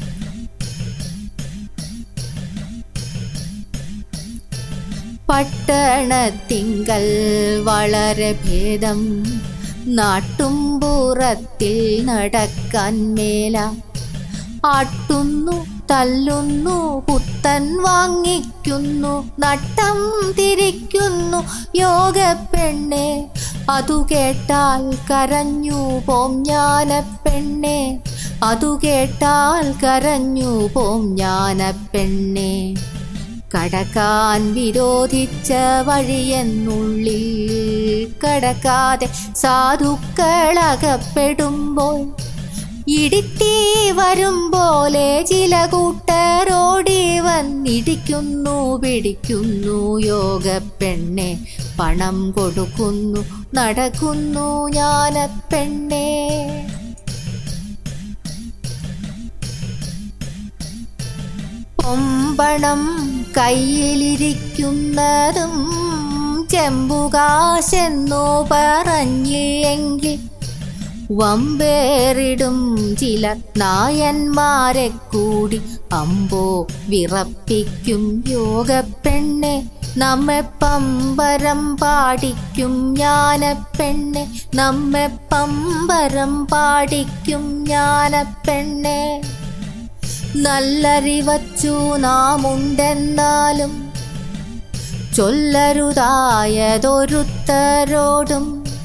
പട്ടണത്തിങ്കൽ വളരെ ഭേദം നാട്ടുംപുറത്തിൽ നടക്കാൻ മേല ആട്ടുന്നു തല്ലുന്നു പുത്തൻ വാങ്ങിക്കുന്നു നട്ടം തിരിക്കുന്നു യോഗപ്പെണ്ണെ അതു കേട്ടാൽ കരഞ്ഞു പോം ജ്ഞാനപ്പെണ്ണെ അതു കേട്ടാൽ കരഞ്ഞു പോം ജ്ഞാനപ്പെണ്ണെ കടക്കാൻ വിരോധിച്ച വഴിയെന്നുള്ളിൽ കടക്കാതെ സാധുക്കളകപ്പെടുമ്പോൾ ഇടിത്തി വരും പോലെ ചില കൂട്ടരോടി വന്നിടിക്കുന്നു പിടിക്കുന്നു യോഗപ്പെണ്ണെ പണം കൊടുക്കുന്നു നടക്കുന്നു ജ്ഞാനപ്പെണ്ണെ കൊമ്പണം കയ്യിലിരിക്കുന്നതും ചെമ്പുകാശെന്നു പറഞ്ഞില്ലെങ്കിൽ വമ്പേറിടും ചില നായന്മാരെ കൂടി അമ്പോ വിറപ്പിക്കും യോഗപ്പെണ്ണെ നമ്മെ പമ്പരം പാടിക്കും ജ്ഞാനപ്പെണ്ണെ നമ്മെ പമ്പരം പാടിക്കും ജ്ഞാനപ്പെണ്ണെ നല്ലറിവച്ചു നാം ഉണ്ടെന്നാലും ചൊല്ലരുതായതൊരുത്തരോടും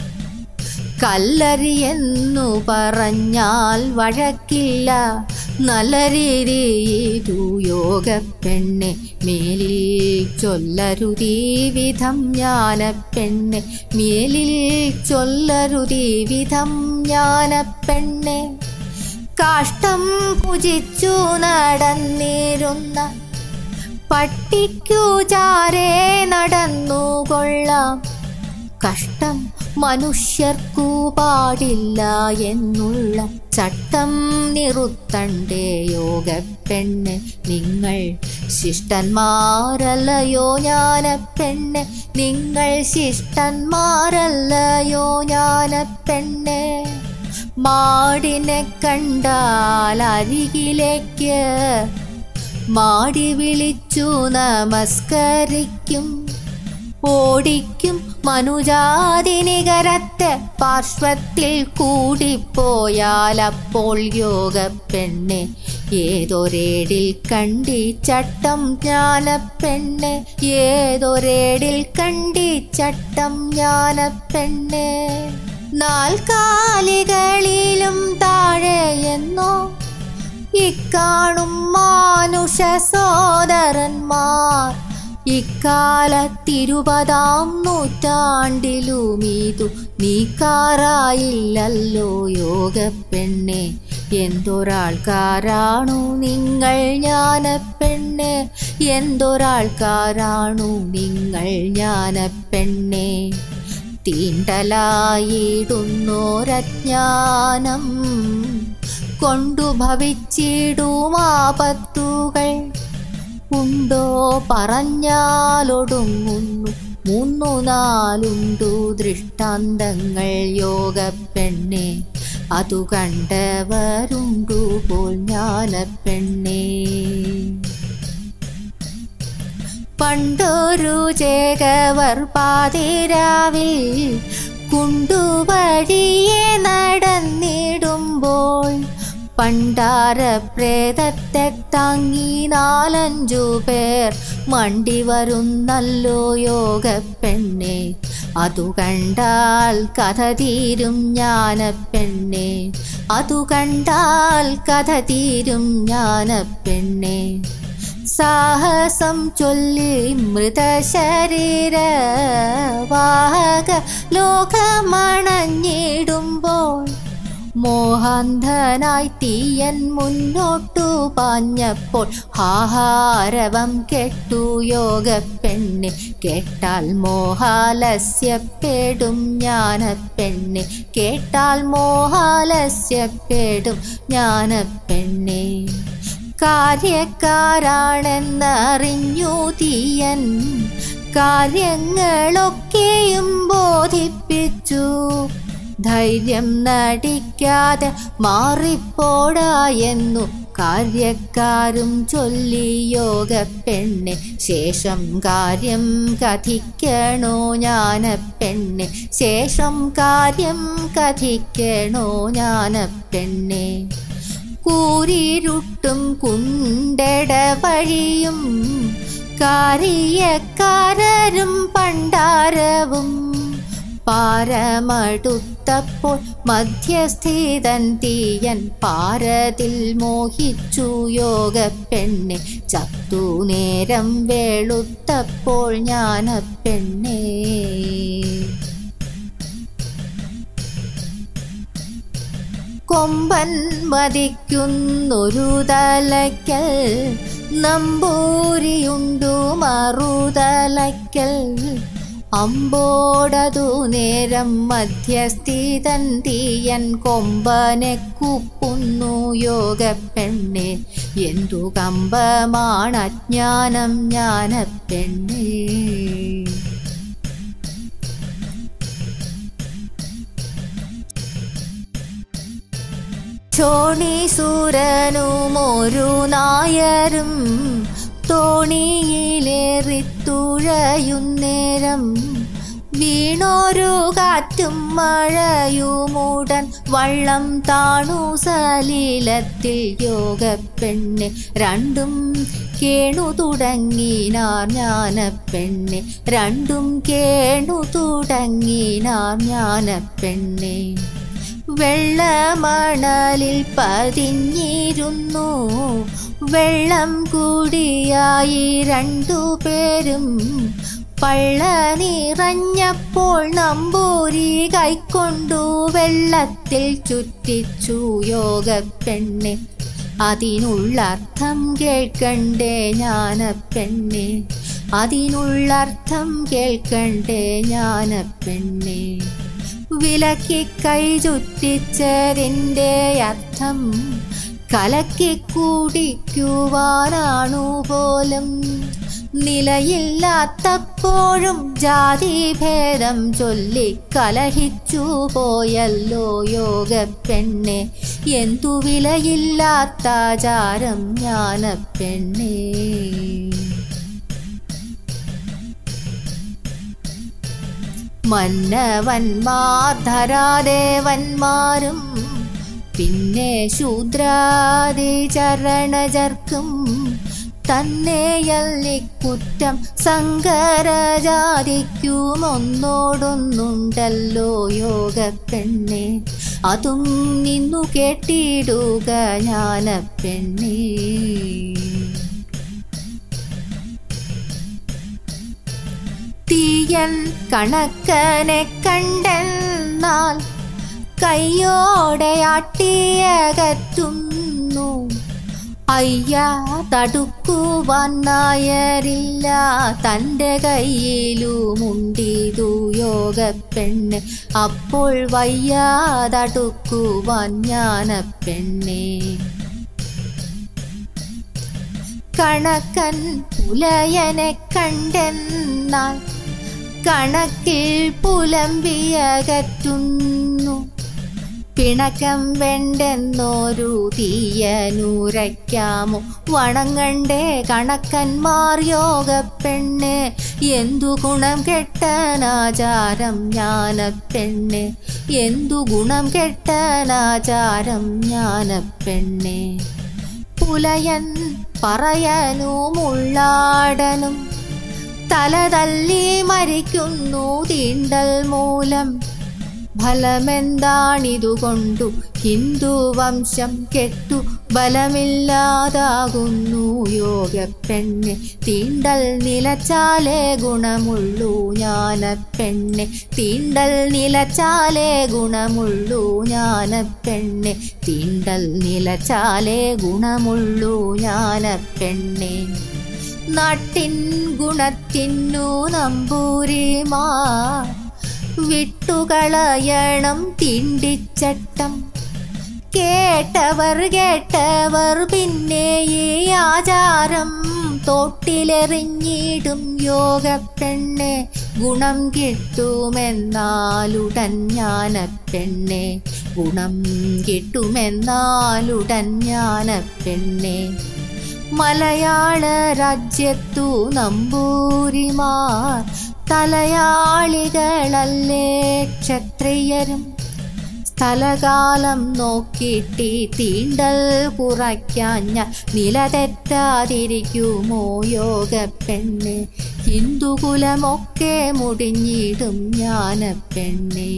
കല്ലറിയെന്നു പറഞ്ഞാൽ വഴക്കില്ല നല്ല രീതിയിതു യോഗപ്പെണ്ണെ മേലിൽ ചൊല്ലരുതീ വിധം ജ്ഞാനപ്പെണ്ണെ മേലിൽ ചൊല്ലരുതീ വിധം ജ്ഞാനപ്പെണ്ണെ കാഷ്ടം പൂജിച്ചു നടന്നിരുന്ന പട്ടിക്കു ചാരേ നടന്നു കൊള്ളാം കഷ്ടം മനുഷ്യർക്കു പാടില്ല എന്നുള്ള ചട്ടം നിറുത്തണ്ടേ യോഗപ്പെണ്ണ് നിങ്ങൾ ശിഷ്ടന്മാരല്ലയോ ജ്ഞാനപ്പെണ്ണ് നിങ്ങൾ ശിഷ്ടന്മാരല്ലയോ ജ്ഞാനപ്പെണ്ണ് മാടിനെ കണ്ടാൽ അരികിലേക്ക് മാടി വിളിച്ചു നമസ്കരിക്കും ഓടിക്കും മനുജാതിനികരത്തെ പാർശ്വത്തിൽ കൂടിപ്പോയാൽ അപ്പോൾ യോഗപ്പെണ്ണെ ഏതൊരേടിൽ കണ്ടി ചട്ടം ജ്ഞാനപ്പെണ്ണെ ഏതൊരേടിൽ കണ്ടി ചട്ടം ജ്ഞാനപ്പെണ്ണെ നാൽക്കാലികളിലും താഴെയെന്നോ ഇക്കാണും മാനുഷ സോദരന്മാർ ഇക്കാലത്തിരുപതാം നൂറ്റാണ്ടിലുമീതു നീക്കാറായില്ലല്ലോ യോഗപ്പെണ്ണെ എന്തൊരാൾക്കാരാണു നിങ്ങൾ ജ്ഞാനപ്പെണ്ണെ എന്തൊരാൾക്കാരാണു നിങ്ങൾ ജ്ഞാനപ്പെണ്ണെ തീണ്ടലായിടുന്നോരജ്ഞാനം കൊണ്ടു ഭവിച്ചിടുമാപത്തുകൾ ഉണ്ടോ പറഞ്ഞാലൊടുങ്ങുന്നു മൂന്നു നാലുണ്ടു ദൃഷ്ടാന്തങ്ങൾ യോഗപ്പെണ്ണെ അതു കണ്ടവരുണ്ടു പോൽ ജ്ഞാനപ്പെണ്ണേ പണ്ടൊരു ചേകവർ പാതിരാവിൽ കുണ്ടുവഴിയെ നടന്നിടുമ്പോൾ പണ്ടാര പ്രേതത്തെ താങ്ങി നാലഞ്ചു പേർ മണ്ടി വരുന്നല്ലോ യോഗപ്പെണ്ണെ അതു കണ്ടാൽ കഥ തീരും ജ്ഞാനപ്പെണ്ണെ അതു കണ്ടാൽ കഥ തീരും ജ്ഞാനപ്പെണ്ണെ സാഹസം ചൊല്ലി മൃതശരീര വാഹക ലോകമണഞ്ഞിടുമ്പോൾ മോഹാന്ധനായി തീയൻ മുന്നോട്ടു പാഞ്ഞപ്പോൾ ആഹാരവം കെട്ടു യോഗപ്പെണ്ണെ കേട്ടാൽ മോഹാലസ്യപ്പെടും ജ്ഞാനപ്പെണ്ണെ കേട്ടാൽ മോഹാലസ്യപ്പെടും ജ്ഞാനപ്പെണ്ണെ കാര്യക്കാരാണെന്നറിഞ്ഞു തീയൻ കാര്യങ്ങളൊക്കെയും ബോധിപ്പിച്ചു ധൈര്യം നടിക്കാതെ മാറിപ്പോടാ എന്നു കാര്യക്കാരും ചൊല്ലി യോഗപ്പെണ്ണെ ശേഷം കാര്യം കഥിക്കണോ ജ്ഞാനപ്പെണ്ണെ ശേഷം കാര്യം കഥിക്കണോ ജ്ഞാനപ്പെണ്ണെ കൂരിരുട്ടും കുണ്ടട വഴിയും കാരിയക്കാരരും പണ്ടാരവും പാരമടുത്തപ്പോൾ മധ്യസ്ഥിതൻ തീയൻ പാരതിൽ മോഹിച്ചു യോഗപ്പെണ്ണെ ചത്തു നേരം വെളുത്തപ്പോൾ ജ്ഞാനപ്പെണ്ണേ കൊമ്പൻ വധിക്കുന്നൊരു തലയ്ക്കൽ നമ്പൂരിയുണ്ടു മറുതലയ്ക്കൽ അമ്പോടതു നേരം മധ്യസ്ഥിതൻ തീയൻ കൊമ്പനെ കുപ്പുന്നു യോഗപ്പെണ്ണെ എന്തു കമ്പമാണ് അജ്ഞാനം ജ്ഞാനപ്പെണ്ണേ ചോണീസൂരനുമൊരു നായരും തോണിയിലേറിത്തുഴയുന്നേരം വീണോരു കാറ്റും മഴയുമുടൻ വള്ളം താണു സലീലത്തിൽ യോഗപ്പെണ്ണെ രണ്ടും കേണു തുടങ്ങിനാർ ജ്ഞാനപ്പെണ്ണെ രണ്ടും കേണു തുടങ്ങിനാർ ജ്ഞാനപ്പെണ്ണെ വെള്ളമണലിൽ പതിഞ്ഞിരുന്നു വെള്ളം കൂടിയായി രണ്ടുപേരും പള്ള നിറഞ്ഞപ്പോൾ നമ്പൂരി കൈക്കൊണ്ടു വെള്ളത്തിൽ ചുറ്റിച്ചു യോഗപ്പെണ്ണെ അതിനുള്ള അർത്ഥം കേൾക്കണ്ടേ ജ്ഞാനപ്പെണ്ണെ അതിനുള്ള അർത്ഥം കേൾക്കണ്ടേ ജ്ഞാനപ്പെണ്ണെ വിലക്കി കൈ ചുറ്റിച്ചതിൻ്റെ അർത്ഥം കലക്കി കുടിക്കുവാനാണു പോലും നിലയില്ലാത്തപ്പോഴും ജാതിഭേദം ചൊല്ലി കലഹിച്ചു പോയല്ലോ യോഗപ്പെണ്ണെ എന്തു വിലയില്ലാത്ത ആചാരം ജ്ഞാനപ്പെണ്ണേ മന്നവന്മാർ ധരാദേവന്മാരും പിന്നെ ശൂദ്രാദി ചരണജർക്കും തന്നെയല്ലിക്കുറ്റം സങ്കരജാതിക്കും ഒന്നോടൊന്നുണ്ടല്ലോ യോഗപ്പെണ്ണെ അതും നിന്നു കേട്ടിടുക ജ്ഞാനപ്പെണ്ണേ തീയൻ കണക്കനെ കണ്ടെന്നാൽ കയ്യോടെ ആട്ടിയകറ്റുന്നു അയ്യ തടുക്കുവാൻ നായരില്ല തൻ്റെ കയ്യിലുമുണ്ടിതു യോഗപ്പെണ്ണ് അപ്പോൾ വയ്യാതടുക്കുവാൻ ജ്ഞാനപ്പെണ്ണേ കണക്കൻ പുലയനെ കണ്ടെന്നാൽ കണക്കിൽ പുലമ്പിയകറ്റുന്നു പിണക്കം വേണ്ടെന്നൊരു തീയനൂരയ്ക്കാമോ വണങ്ങണ്ടേ കണക്കന്മാർ യോഗപ്പെണ്ണ് എന്തു ഗുണം കെട്ടനാചാരം ജ്ഞാനപ്പെണ്ണ് എന്തു ഗുണം കെട്ടനാചാരം ജ്ഞാനപ്പെണ്ണേ പുലയൻ പറയനുമുള്ളാടനും തല തല്ലി മരിക്കുന്നു തീണ്ടൽ മൂലം ഫലമെന്താണിതുകൊണ്ടു ഹിന്ദു വംശം കെട്ടു ബലമില്ലാതാകുന്നു യോഗപ്പെണ്ണ് തീണ്ടൽ നിലച്ചാലേ ഗുണമുള്ളൂ ജ്ഞാനപ്പെണ്ണ് തീണ്ടൽ നിലച്ചാലേ ഗുണമുള്ളൂ ജ്ഞാനപ്പെണ്ണ് തീണ്ടൽ നിലച്ചാലേ ഗുണമുള്ളൂ ജ്ഞാനപ്പെണ്ണ് നാട്ടിൻ ഗുണത്തിനു നമ്പൂരിമാർ വിട്ടുകളയണം തിണ്ടിച്ചട്ടം കേട്ടവർ കേട്ടവർ പിന്നെ ഈ ആചാരം തോട്ടിലെറിഞ്ഞിടും യോഗപ്പെണ്ണെ ഗുണം കിട്ടുമെന്നാലുടൻ ജ്ഞാനപ്പെണ്ണെ ഗുണം കിട്ടുമെന്നാലുടൻ ജ്ഞാനപ്പെണ്ണെ മലയാള രാജ്യത്തു നമ്പൂരിമാർ തലയാളികളല്ലേ ക്ഷത്രിയരും സ്ഥലകാലം നോക്കിയിട്ട് തീണ്ടൽ കുറയ്ക്കാഞ്ഞ നിലതെറ്റാതിരിക്കുമോ യോഗപ്പെണ്ണ് ഹിന്ദുകുലമൊക്കെ മുടിഞ്ഞിടും ജ്ഞാനപ്പെണ്ണേ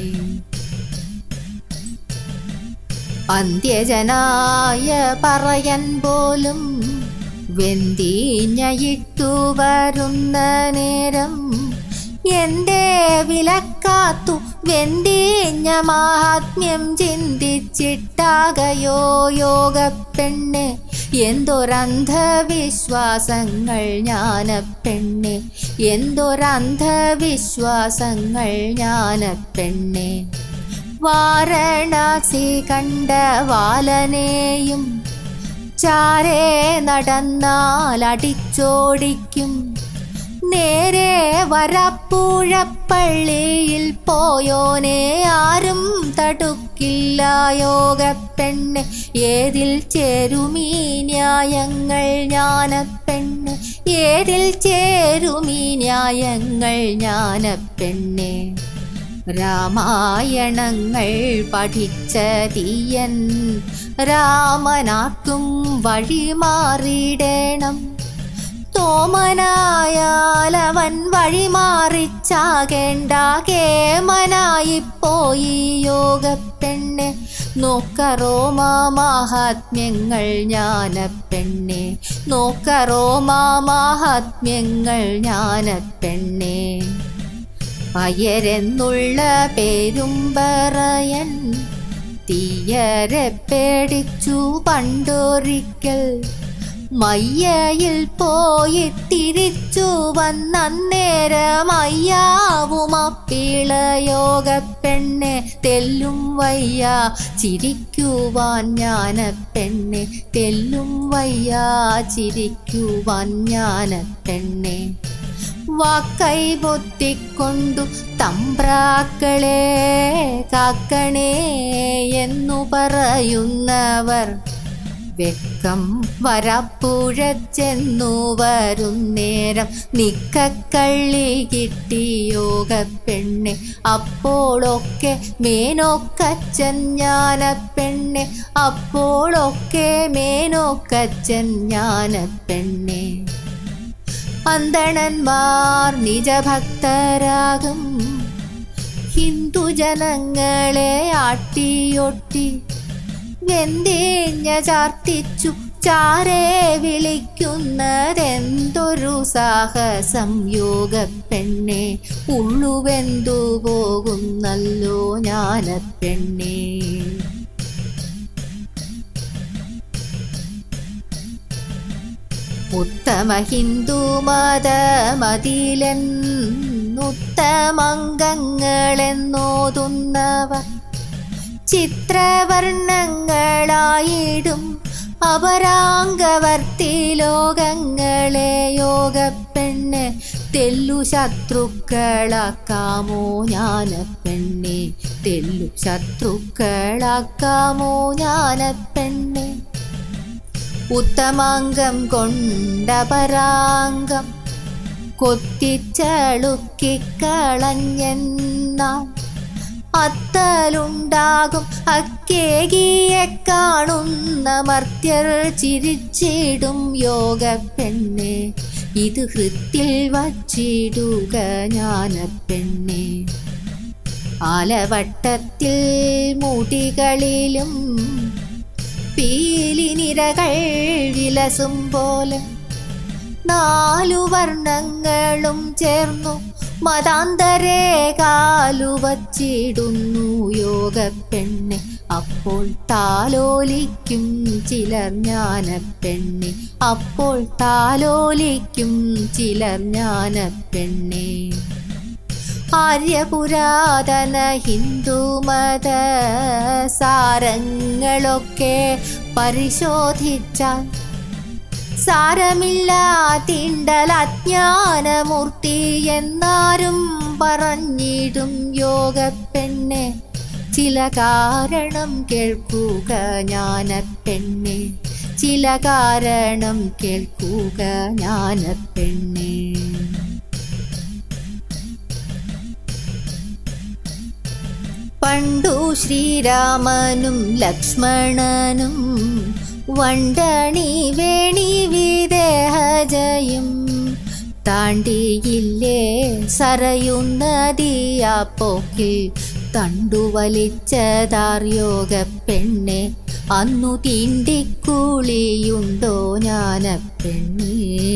അന്ത്യജനായ പറയൻ പോലും വെന്തീഞ്ഞയിട്ടു വരുന്ന നേരം എന്റെ വിലക്കാത്തു വെന്തീഞ്ഞ മാഹാത്മ്യം ചിന്തിച്ചിട്ടാകയോ യോഗപ്പെണ്ണ് എന്തൊരന്ധവിശ്വാസങ്ങൾ ജ്ഞാനപ്പെണ്ണ് എന്തൊരന്ധവിശ്വാസങ്ങൾ ஞான പെണ്ണെ വാരണാസി കണ്ട വാലനെയും ചാരേ നടന്നാൽ അടിച്ചോടിക്കും നേരെ വരപ്പുഴപ്പള്ളിയിൽ പോയോനെ ആരും തടുക്കില്ല യോഗപ്പെണ്ണ് ഏതിൽ ചേരുമീ ന്യായങ്ങൾ ജ്ഞാനപ്പെണ്ണ് ഏതിൽ ചേരുമീ ന്യായങ്ങൾ ജ്ഞാനപ്പെണ്ണെ രാമായണങ്ങൾ പഠിച്ച തീയൻ രാമനാക്കും വഴി മാറിയിടണം തോമനായാലവൻ വഴി മാറിച്ചാകേണ്ട കേമനായി പോയി യോഗപ്പെണ്ണെ നോക്കറോമാ മഹാത്മ്യങ്ങൾ ജ്ഞാനപ്പെണ്ണെ നോക്കറോമാ മഹാത്മ്യങ്ങൾ ജ്ഞാനപ്പെണ്ണെ അയരെന്നുള്ള പേരും പറയൻ തീയരെ പേടിച്ചു പണ്ടൊരിക്കൽ മയ്യയിൽ പോയി തിരിച്ചു വന്നേരം അയ്യാവുമപ്പിളയോഗ പെണ്ണെ തെല്ലും വയ്യ ചിരിക്കുവാൻ ജ്ഞാന പെണ്ണെ തെല്ലും വയ്യ ചിരിക്കുവാൻ ജ്ഞാന പെണ്ണെ വാക്കൈ പൊത്തിക്കൊണ്ടു തമ്പ്രാക്കളെ കാക്കണേ എന്നു പറയുന്നവർ വെക്കം വരപ്പുഴച്ചെന്നു വരുന്നേരം നിക്കക്കള്ളി കിട്ടി യോഗ പെണ്ണെ അപ്പോഴൊക്കെ മേനോക്കച്ചൻ ജ്ഞാന പെണ്ണെ അപ്പോഴൊക്കെ മേനോക്കച്ചൻ ജ്ഞാന പെണ്ണെ അന്തണന്മാർ നിജഭക്തരാകും ഹിന്ദുജനങ്ങളെ ആട്ടിയൊട്ടി വെന്തേഞ്ഞ ചാർത്തിച്ചു ചാരേ വിളിക്കുന്നതെന്തൊരു സാഹസം യോഗ പെണ്ണെ ഉള്ളുവെന്തു പോകുന്നല്ലോ ജ്ഞാന പെണ്ണേ ഉത്തമ ഹിന്ദു മതമതിലൻ ഉത്തമംഗങ്ങളെന്നോതുന്നവർ ചിത്രവർണ്ണങ്ങളായിടും അപരാംഗവർത്തി ലോകങ്ങളെ യോഗപ്പെണ്ണ് തെല്ലു ശത്രുക്കളാക്കാമോ ജ്ഞാന പെണ്ണെ തെല്ലു ശത്രുക്കളാക്കാമോ ജ്ഞാന പെണ്ണെ ഉത്തമാംഗം കൊണ്ടപരാംഗം കൊത്തിച്ചളുക്കിക്കളഞ്ഞെന്നാൽ അത്തലുണ്ടാകും അക്കേകിയെ കാണുന്ന മർത്യർ ചിരിച്ചിടും യോഗ പെണ്ണെ ഇത് ഹൃത്തിൽ വച്ചിടുക ജ്ഞാന പെണ്ണെ ആലവട്ടത്തിൽ മുടികളിലും പീലിനിരകൾ വിലസും പോലെ നാലു വർണ്ണങ്ങളും ചേർന്നു മതാന്തരെ കാലുവച്ചിടുന്നു യോഗ പെണ്ണെ അപ്പോൾ താലോലിക്കും ചിലർ ജ്ഞാന പെണ്ണെ അപ്പോൾ താലോലിക്കും ചിലർ ജ്ഞാന പെണ്ണെ ആര്യപുരാതന ഹിന്ദുമത സാരങ്ങളൊക്കെ പരിശോധിച്ചാൽ സാരമില്ല തിണ്ടൽ അജ്ഞാനമൂർത്തി എന്നാരും പറഞ്ഞിടും യോഗ പെണ്ണെ ചില കാരണം കേൾക്കുക ജ്ഞാന പെണ്ണെ ചില കാരണം കേൾക്കുക ജ്ഞാന പെണ്ണെ പണ്ടു ശ്രീരാമനും ലക്ഷ്മണനും വണ്ടണി വേണി വിദേഹജയും താണ്ടിയില്ലേ സരയുന്നതിയാ പോക്കിൽ തണ്ടുവലിച്ചതാർയോഗ പെണ്ണെ അന്നു തീണ്ടിക്കൂളിയുണ്ടോ ജ്ഞാന പെണ്ണേ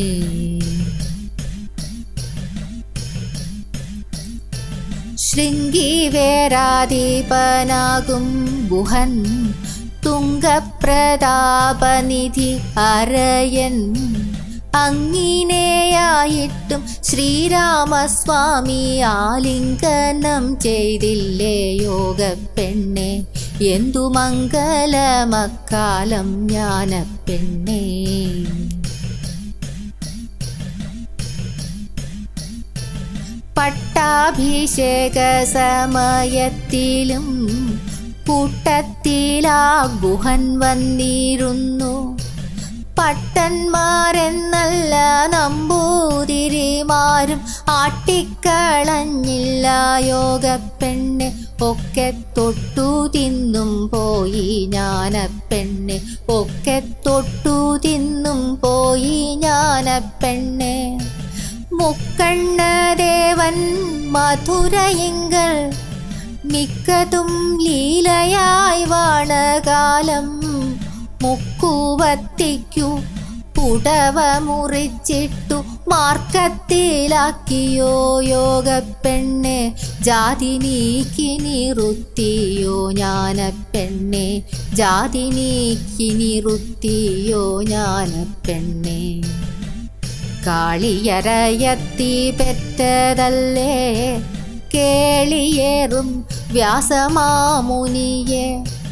ശൃംഗീവേരാധീപനാകും ഗുഹൻ തുംഗപ്രതാപനിധി അരയൻ അങ്ങിനെയായിട്ടും ശ്രീരാമസ്വാമി ആലിംഗനം ചെയ്തില്ലേ യോഗ പെണ്ണെ എന്തു മംഗലമക്കാലം ജ്ഞാന പെണ്ണേ പട്ടാഭിഷേക സമയത്തിലും കൂട്ടത്തിലാ ഗുഹൻ വന്നിരുന്നു പട്ടന്മാരെന്നല്ല നമ്പൂതിരിമാരും ആട്ടിക്കളഞ്ഞില്ല യോഗ പെണ്ണ് ഒക്കെ തൊട്ടു തിന്നും പോയി ജ്ഞാന പെണ്ണ് ഒക്കെ തൊട്ടു തിന്നും പോയി ജ്ഞാന പെണ്ണ് മുക്കണ്ണദേവൻ മധുരയിങ്കൽ മിക്കതും ലീലയായി വാണകാലം മുക്കുവത്തിക്കു പുടവ മുറിച്ചിട്ടു മാർക്കത്തിലാക്കിയോ യോഗ പെണ്ണെ ജാതി നീക്കി നിറുത്തിയോ ജ്ഞാന പെണ്ണെ ജാതി നീക്കി നിറുത്തിയോ ജ്ഞാന പെണ്ണെ കാളിയരയത്തി പെറ്റതല്ലേ കേളിയേറും വ്യാസമാമുനിയെ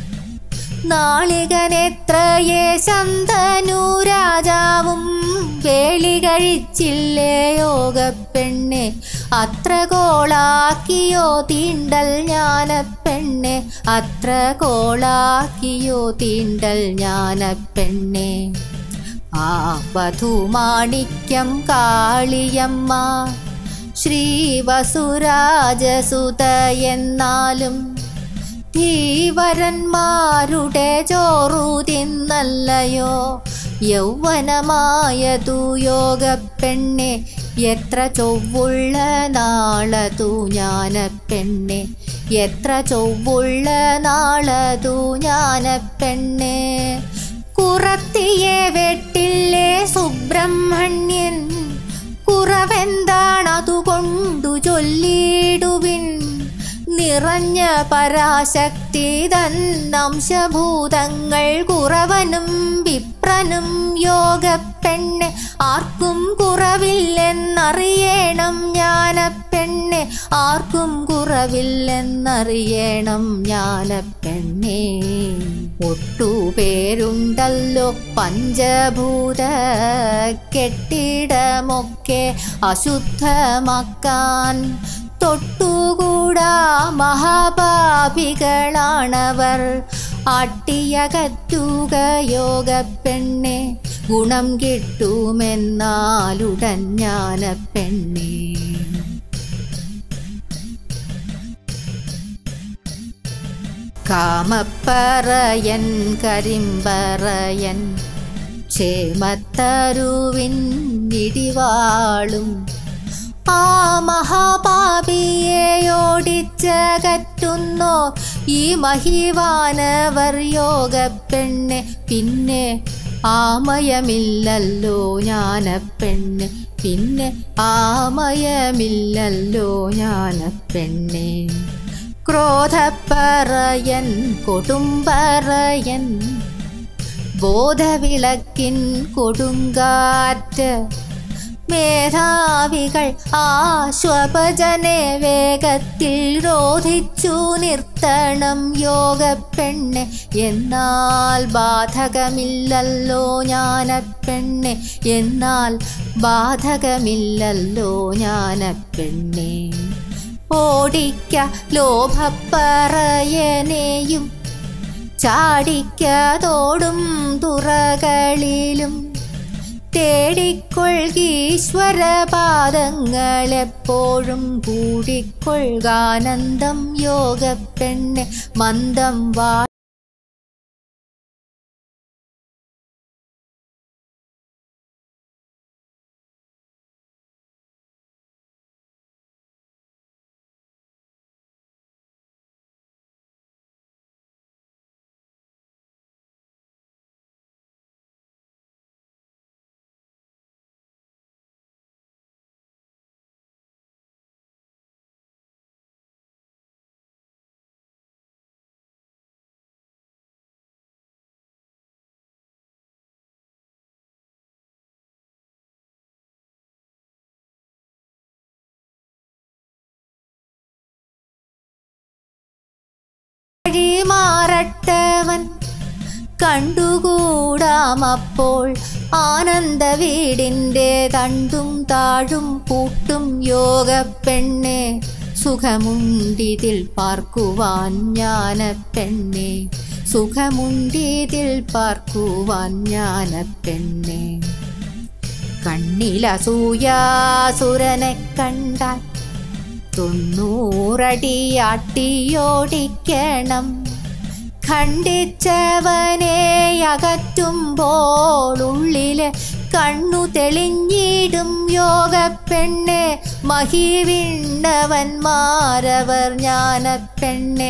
നാളികനെത്രയേ ശന്തനു രാജാവും വേളി കഴിച്ചില്ലേ യോഗ പെണ്ണെ അത്ര കോളാക്കിയോ തീണ്ടൽ ജ്ഞാന പെണ്ണെ അത്ര കോളാക്കിയോ തീണ്ടൽ ജ്ഞാന പെണ്ണെ ആ വധുമാണിക്യം കാളിയമ്മ ശ്രീവസുരാജസുത എന്നാലും ധീവരന്മാരുടെ ചോറു തിന്നല്ലയോ യൗവനമായതു യോഗ പെണ്ണെ എത്ര ചൊവ്വുള്ള നാളതു ജ്ഞാന പെണ്ണെ എത്ര ചൊവ്വുള്ള നാളതു ജ്ഞാന പെണ്ണെ കുറത്തിയെ വെട്ടില്ലേ സുബ്രഹ്മണ്യൻ കുറവെന്താണതുകൊണ്ടു ചൊല്ലിടുവിൻ നിറഞ്ഞ പരാശക്തി തന്നംശഭൂതങ്ങൾ കുറവനും വിപ്രനും യോഗ പെണ്ണ് ആർക്കും കുറവില്ലെന്നറിയണം ജ്ഞാന പെണ്ണ് ആർക്കും കുറവില്ലെന്നറിയണം ജ്ഞാന പെണ്ണേ ഒട്ടുപേരുണ്ടല്ലോ പഞ്ചഭൂത കെട്ടിടമൊക്കെ അശുദ്ധമാക്കാൻ തൊട്ടുകൂടാ മഹാപാപികളാണവർ അട്ടിയകറ്റുക യോഗ പെണ്ണെ ഗുണം കിട്ടുമെന്നാലുടൻ ജ്ഞാന പെണ്ണെ കാമപ്പറയൻ കരിമ്പറയൻ ക്ഷേമത്തരുവിൻ ഇടിവാളും ആ മഹാപാപിയെ ഓടിച്ചകറ്റുന്നോ ഈ മഹിവാനവർ യോഗ പെണ്ണ് പിന്നെ ആമയമില്ലല്ലോ ജ്ഞാന പെണ്ണ് പിന്നെ ആമയമില്ലല്ലോ ജ്ഞാന പെണ്ണെ ക്രോധപ്പറയൻ കൊടുമ്പറയൻ ബോധവിളക്കിൻ കൊടുങ്കാറ്റ് മേധാവികൾ ആശ്വപജനെ വേഗത്തിൽ രോധിച്ചു നിർത്തണം യോഗ പെണ്ണ് എന്നാൽ ബാധകമില്ലല്ലോ ജ്ഞാന പെണ്ണ് എന്നാൽ ബാധകമില്ലല്ലോ ജ്ഞാന പെണ്ണെ ഓടിക്ക ലോഭപ്പറയനെയും ചാടിക്കതോടും തുറകളിലും തേടിക്കൊൾകീശ്വരപാദങ്ങളെപ്പോഴും കൂടിക്കൊള്ളുകാനന്ദം യോഗ പെണ്ണ് മന്ദം വാ കണ്ടുകൂടാം അപ്പോൾ ആനന്ദ വീടിൻ്റെ തണ്ടും താഴും പൂട്ടും യോഗ പെണ്ണെ സുഖമുണ്ടിതിൽ പാർക്കുവാൻ ജ്ഞാന പെണ്ണെ സുഖമുണ്ടിതിൽ പാർക്കുവാൻ ജ്ഞാന പെണ്ണെ കണ്ണിലസൂയാസുരനെ കണ്ടാൽ തൊണ്ണൂറടിയാട്ടിയോടിക്കണം ഖണ്ഡിച്ചവനെ അകറ്റുമ്പോൾ ഉള്ളിലെ കണ്ണു തെളിഞ്ഞിടും യോഗ പെണ്ണെ മഹിവിണ്ണവന്മാരവർ ജ്ഞാന പെണ്ണെ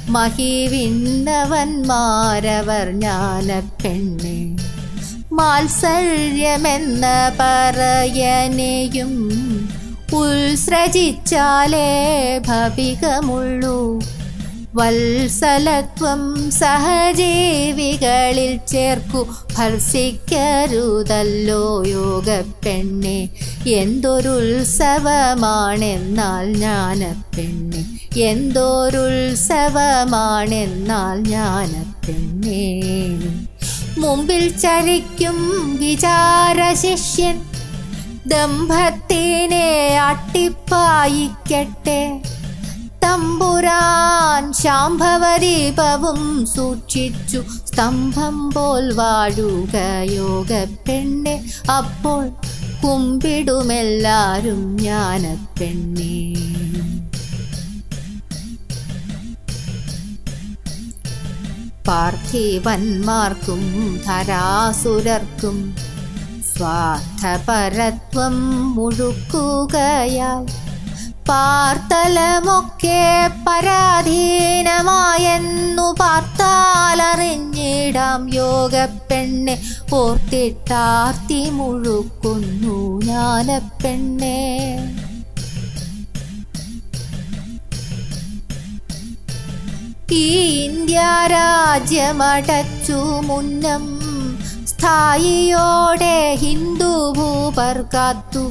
മഹിവിണ്ണവന്മാരവർ ജ്ഞാന പെണ്ണെ മാത്സര്യമെന്ന പറയനെയും ഉത്സൃജിച്ചാലേ ഭവികമുള്ളൂ വത്സലത്വം സഹജീവികളിൽ ചേർക്കു ഭർസിക്കരുതല്ലോ യോഗ പെണ്ണെ എന്തൊരുത്സവമാണെന്നാൽ ജ്ഞാന പെണ്ണെ എന്തൊരുത്സവമാണെന്നാൽ ജ്ഞാന പെണ്ണെ മുമ്പിൽ ചരിക്കും വിചാരശിഷ്യൻ ദമ്പത്തിനെ അട്ടിപ്പായിക്കട്ടെ തമ്പുരാൻ ശാംഭവരീപവും സൂക്ഷിച്ചു സ്തംഭം പോൽ വാഴുക യോഗ പെണ്ണെ അപ്പോൾ കുമ്പിടുമെല്ലാരും ജ്ഞാന പെണ്ണേ പാർത്ഥിവന്മാർക്കും ധരാസുരർക്കും സ്വാർത്ഥപരത്വം മുഴുക്കുകയാൽ പാർത്തലമൊക്കെ പരാധീനമായെന്നു പാർത്താലറിഞ്ഞിടാം യോഗ പെണ്ണെ ഓർത്തിട്ടാർത്തി മുഴുക്കുന്നു ജ്ഞാനപ്പെണ്ണെ ഈ ഇന്ത്യ രാജ്യമടച്ചു മുന്നം സ്ഥായിയോടെ ഹിന്ദു ഭൂപർ കാത്തു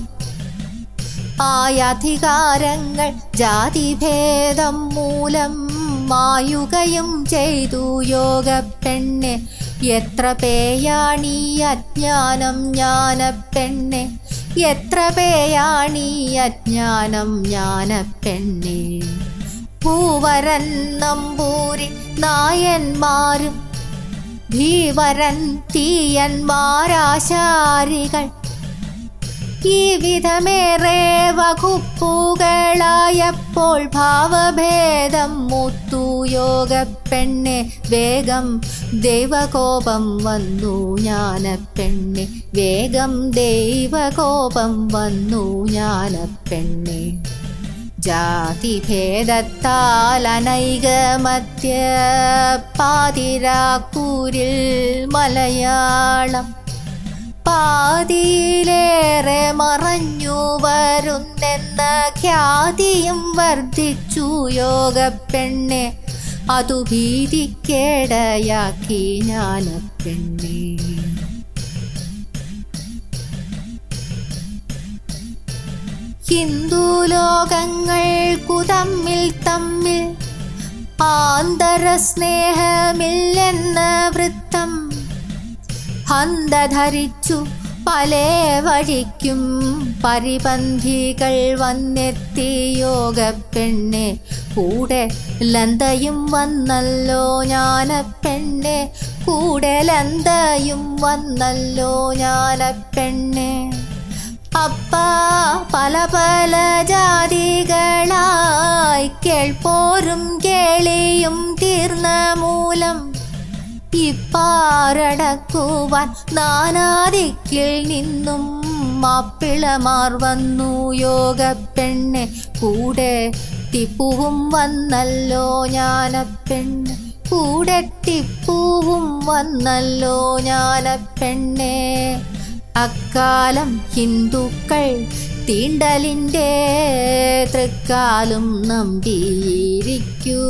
ആയധികാരങ്ങൾ ജാതിഭേദം മൂലം മായുകയും ചെയ്തു യോഗ പെണ്ണെ എത്ര പേയാണീ അജ്ഞാനം ജ്ഞാന പെണ്ണെ എത്ര പേയാണീ അജ്ഞാനം ജ്ഞാന പെണ്ണെ പൂവരൻ നമ്പൂരി നായന്മാരും ഭീവരൻ തീയന്മാരാശാരികൾ ഈ വിധമേറെ വകുപ്പുകളായപ്പോൾ ഭാവഭേദം മൂത്തു യോഗ പെണ്ണെ വേഗം ദൈവകോപം വന്നു ജ്ഞാന പെണ്ണെ വേഗം ദൈവകോപം വന്നു ജ്ഞാന പെണ്ണെ ജാതിഭേദത്താൽ അനൈകമത്യ പാതിരാക്കൂരിൽ മലയാളം പാതിയിലേറെ മറഞ്ഞു വരുന്നെന്ന ഖ്യാതിയും വർദ്ധിച്ചു യോഗ പെണ്ണെ അതു ഭീതിക്കേടയാക്കി ജ്ഞാന പെണ്ണെ ഹിന്ദുലോകങ്ങൾക്കു തമ്മിൽ തമ്മിൽ ആന്തരസ്നേഹമില്ലെന്ന വൃത്തം ഹന്തധരിച്ചു പല വഴിക്കും പരിപന്ധികൾ വന്നെത്തി യോഗ പെണ്ണെ കൂടെ ലന്തയും വന്നല്ലോ ജ്ഞാന പെണ്ണെ കൂടെ ലന്തയും വന്നല്ലോ ജ്ഞാന പെണ്ണെ അപ്പ പല പല ജാതികളായി കേൾപ്പോരും കേളിയും തീർന്ന മൂലം ഇപ്പാരടക്കുവാൻ നാനാദിക്കിൽ നിന്നും മാപ്പിളമാർ വന്നു യോഗ പെണ്ണെ കൂടെ ടിപ്പുവും വന്നല്ലോ ജ്ഞാന പെണ്ണ് കൂടെ ടിപ്പുവും വന്നല്ലോ ജ്ഞാന പെണ്ണെ അക്കാലം ഹിന്ദുക്കൾ തീണ്ടലിൻ്റെ തൃക്കാലും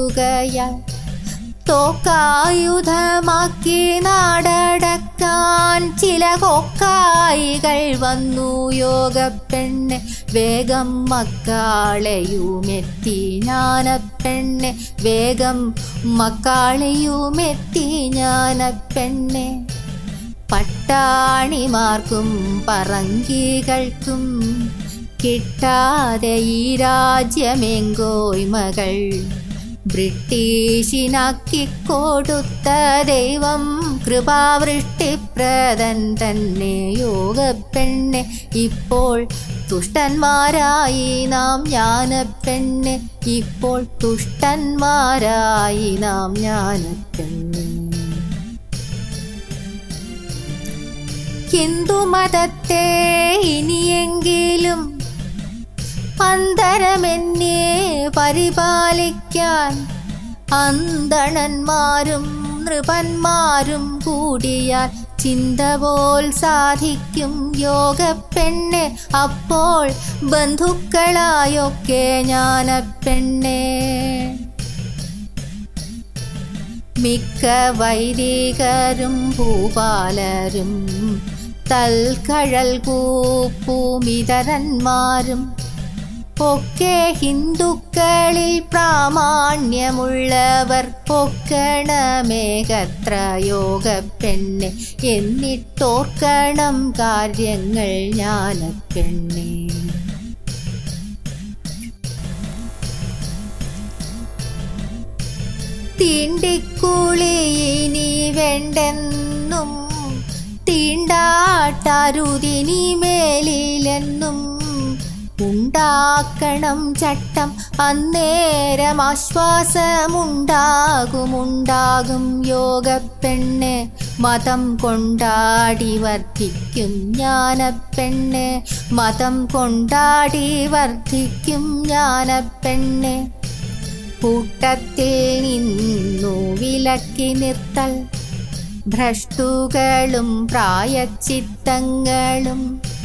നമ്പിയിരിക്കുകയാൽ തോക്കായുധമാക്കി നാടടക്കാൻ കാണാൻ ചില കൊക്കായികൾ വന്നു യോഗപ്പെണ്ണ് വേഗം മക്കാളെയുമെത്തി ജ്ഞാനപ്പെണ്ണ് വേഗം മക്കാളെയുമെത്തി ജ്ഞാനപ്പെണ്ണ് പട്ടാണിമാർക്കും പറങ്കികൾക്കും കിട്ടാതെ ഈ രാജ്യമെങ്കോയ്മകൾ ബ്രിട്ടീഷിനാക്കിക്കൊടുത്ത ദൈവം കൃപാവൃഷ്ടിപ്രദൻ തന്നെ യോഗപ്പെണ്ണ് ഇപ്പോൾ തുഷ്ടന്മാരായി നാം ജ്ഞാനപ്പെണ്ണ് ഇപ്പോൾ തുഷ്ടന്മാരായി നാം ജ്ഞാനപ്പെണ്ണ് ഹിന്ദുമതത്തെ ഇനിയെങ്കിലും അന്തരമെന്നെ പരിപാലിക്കാൻ അന്തണന്മാരും നൃപന്മാരും കൂടിയാൽ ചിന്ത പോൽ സാധിക്കും യോഗപ്പെണ്ണെ അപ്പോൾ ബന്ധുക്കളായൊക്കെ ജ്ഞാനപ്പെണ്ണേ മിക്ക വൈദികരും ഭൂപാലരും തൽക്കഴൽ കൂപ്പുമിതരന്മാരും ഒക്കെ ഹിന്ദുക്കളിൽ പ്രാമാണ്യമുള്ളവർ പൊക്കണമേകത്ര യോഗപ്പെണ്ണെ എന്നിട്ടോർക്കണം കാര്യങ്ങൾ ജ്ഞാനപ്പെണ്ണേ തീണ്ടിക്കുളി ഇനി വേണ്ടെന്നും തീണ്ടാട്ടരുതിനി മേലിലെന്നും ഉണ്ടാക്കണം ചട്ടം അന്നേരം ആശ്വാസമുണ്ടാകുമുണ്ടാകും യോഗപ്പെണ്ണ് മതം കൊണ്ടാടി വർദ്ധിക്കും ജ്ഞാനപ്പെണ്ണ് മതം കൊണ്ടാടി വർദ്ധിക്കും ജ്ഞാനപ്പെണ്ണ് കൂട്ടത്തിൽ നിന്നു വിലക്കി നിർത്തൽ ഭ്രഷ്ടുകളും പ്രായച്ചിത്തങ്ങളും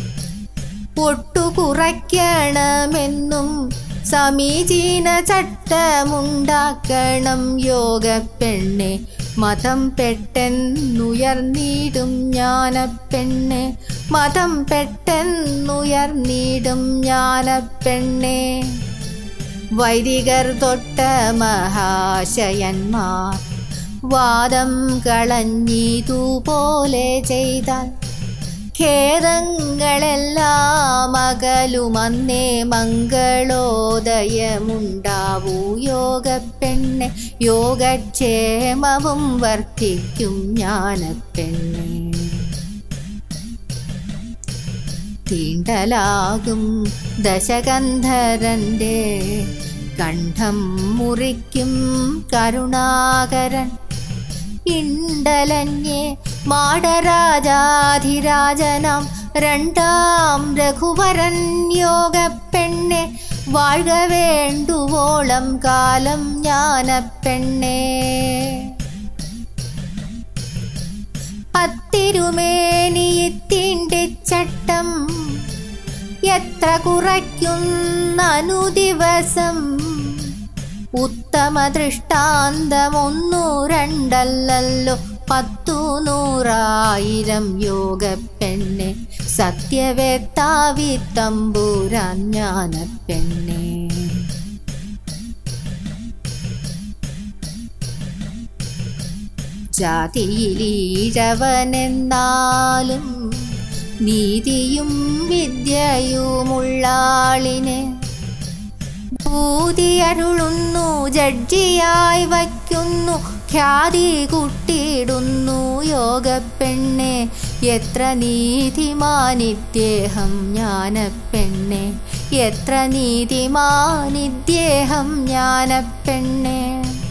ഒട്ടുകുറയ്ക്കണമെന്നും സമീചീന ചട്ടമുണ്ടാക്കണം യോഗപ്പെണ്ണെ മതം പെട്ടെന്നുയർന്നിടും ജ്ഞാനപ്പെണ്ണെ മതം പെട്ടെന്നുയർന്നിടും ജ്ഞാനപ്പെണ്ണെ വൈദികർ തൊട്ട മഹാശയന്മാർ വാദം കളഞ്ഞിതുപോലെ ചെയ്താൽ ഖേദങ്ങളെല്ലാം അകലുമന്നേ മംഗളോദയമുണ്ടാവൂ യോഗപ്പെണ്ണെ യോഗക്ഷേമവും വർദ്ധിക്കും ജ്ഞാനപ്പെണ്ണെ തീണ്ടലാകും ദശകന്ധരൻ്റെ കണ്ഠം മുറിക്കും കരുണാകരൻ ഇണ്ടലഞ്ഞെ മാടരാജാധിരാജനാം രണ്ടാം രഘുവരൻ യോഗപ്പെണ്ണെ വാഴ്ക വേണ്ടുവോളം കാലം ജ്ഞാനപ്പെണ്ണേ അത്തിരുമേനിയിത്തിണ്ടിച്ചട്ടം എത്ര കുറയ്ക്കുന്നനു ദിവസം ഉത്തമ ദൃഷ്ടാന്തമൊന്നു രണ്ടല്ലല്ലോ പത്തു നൂറായിരം യോഗപ്പെണ്ണെ സത്യവേത്താവി തമ്പൂരാൻ ജ്ഞാനപ്പെണ്ണെ ജാതിയിലീഴവനെന്നാലും നീതിയും വിദ്യയുമുള്ളാളിനെ ഭൂതിയരുളുന്നു ജഡ്ജിയായി വയ്ക്കുന്നു ഖ്യാതി കുട്ടിയിടുന്നു യോഗപ്പെണ്ണെ എത്ര നീതിമാനിദ്ദേഹം ജ്ഞാനപ്പെണ്ണെ എത്ര നീതിമാനിദ്ദേഹം ജ്ഞാനപ്പെണ്ണെ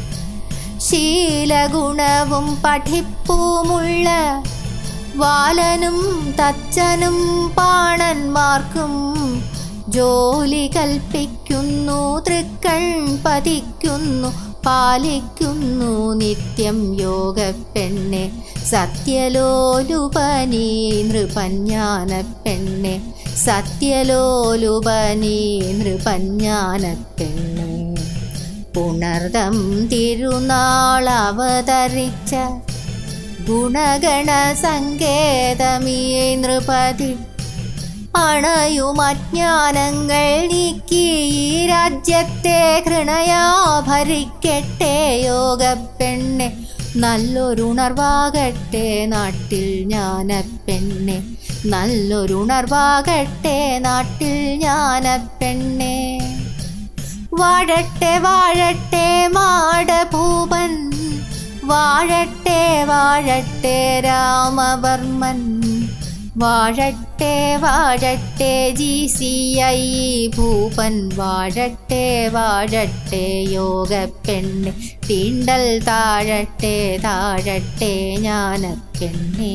ശീലഗുണവും പഠിപ്പുമുള്ള വാലനും തച്ചനും പാണന്മാർക്കും ജോലി കൽപ്പിക്കുന്നു തൃക്കൺ പതിക്കുന്നു പാലിക്കുന്നു നിത്യം യോഗപ്പെണ്ണെ സത്യലോലുപനീ നൃപജ്ഞാനപ്പെണ്ണെ സത്യലോലുപനീ നൃപജ്ഞാനപ്പെണ്ണെ പുണർദം തിരുനാൾ അവതരിച്ച ഗുണഗണ സങ്കേതമീ നൃപതി അണയും അജ്ഞാനങ്ങൾ നീക്കി ഈ രാജ്യത്തെ ഹൃണയാ ഭരിക്കട്ടെ യോഗപ്പെണ്ണെ നല്ലൊരുണർവാകട്ടെ നാട്ടിൽ ജ്ഞാനപ്പെണ്ണെ നല്ലൊരുണർവാകട്ടെ നാട്ടിൽ ജ്ഞാനപ്പെണ്ണെ വാഴട്ടെ വാഴട്ടെ മാടഭൂപൻ വാഴട്ടെ വാഴട്ടെ രാമവർമ്മൻ വാഴട്ടെ വാഴട്ടെ ജി സി ഐ ഭൂപൻ വാഴട്ടെ വാഴട്ടെ യോഗപ്പെണ്ണ് തീണ്ടൽ താഴട്ടെ താഴട്ടെ ജ്ഞാനപ്പെണ്ണേ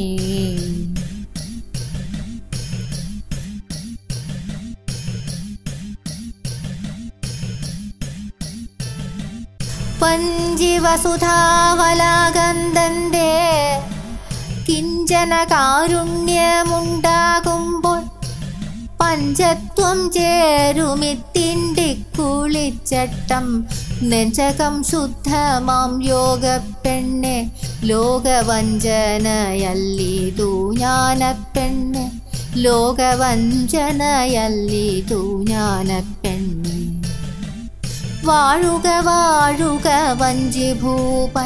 പഞ്ചിവസുധാവലാകന്ദന്റെ കിഞ്ചന കാരുണ്യമുണ്ടാകുമ്പോൾ പഞ്ചത്വം ചേരുമിത്തിണ്ടിക്കുളിച്ചട്ടം നെഞ്ചകം ശുദ്ധമാം യോഗപ്പെണ്ണെ ലോകവഞ്ചനയല്ലിതു ജ്ഞാനപ്പെണ്ണെ ലോകവഞ്ചനയല്ലിതു ജ്ഞാനപ്പെണ്ണെ വാഴുക വാഴുക വഞ്ചിഭൂപൻ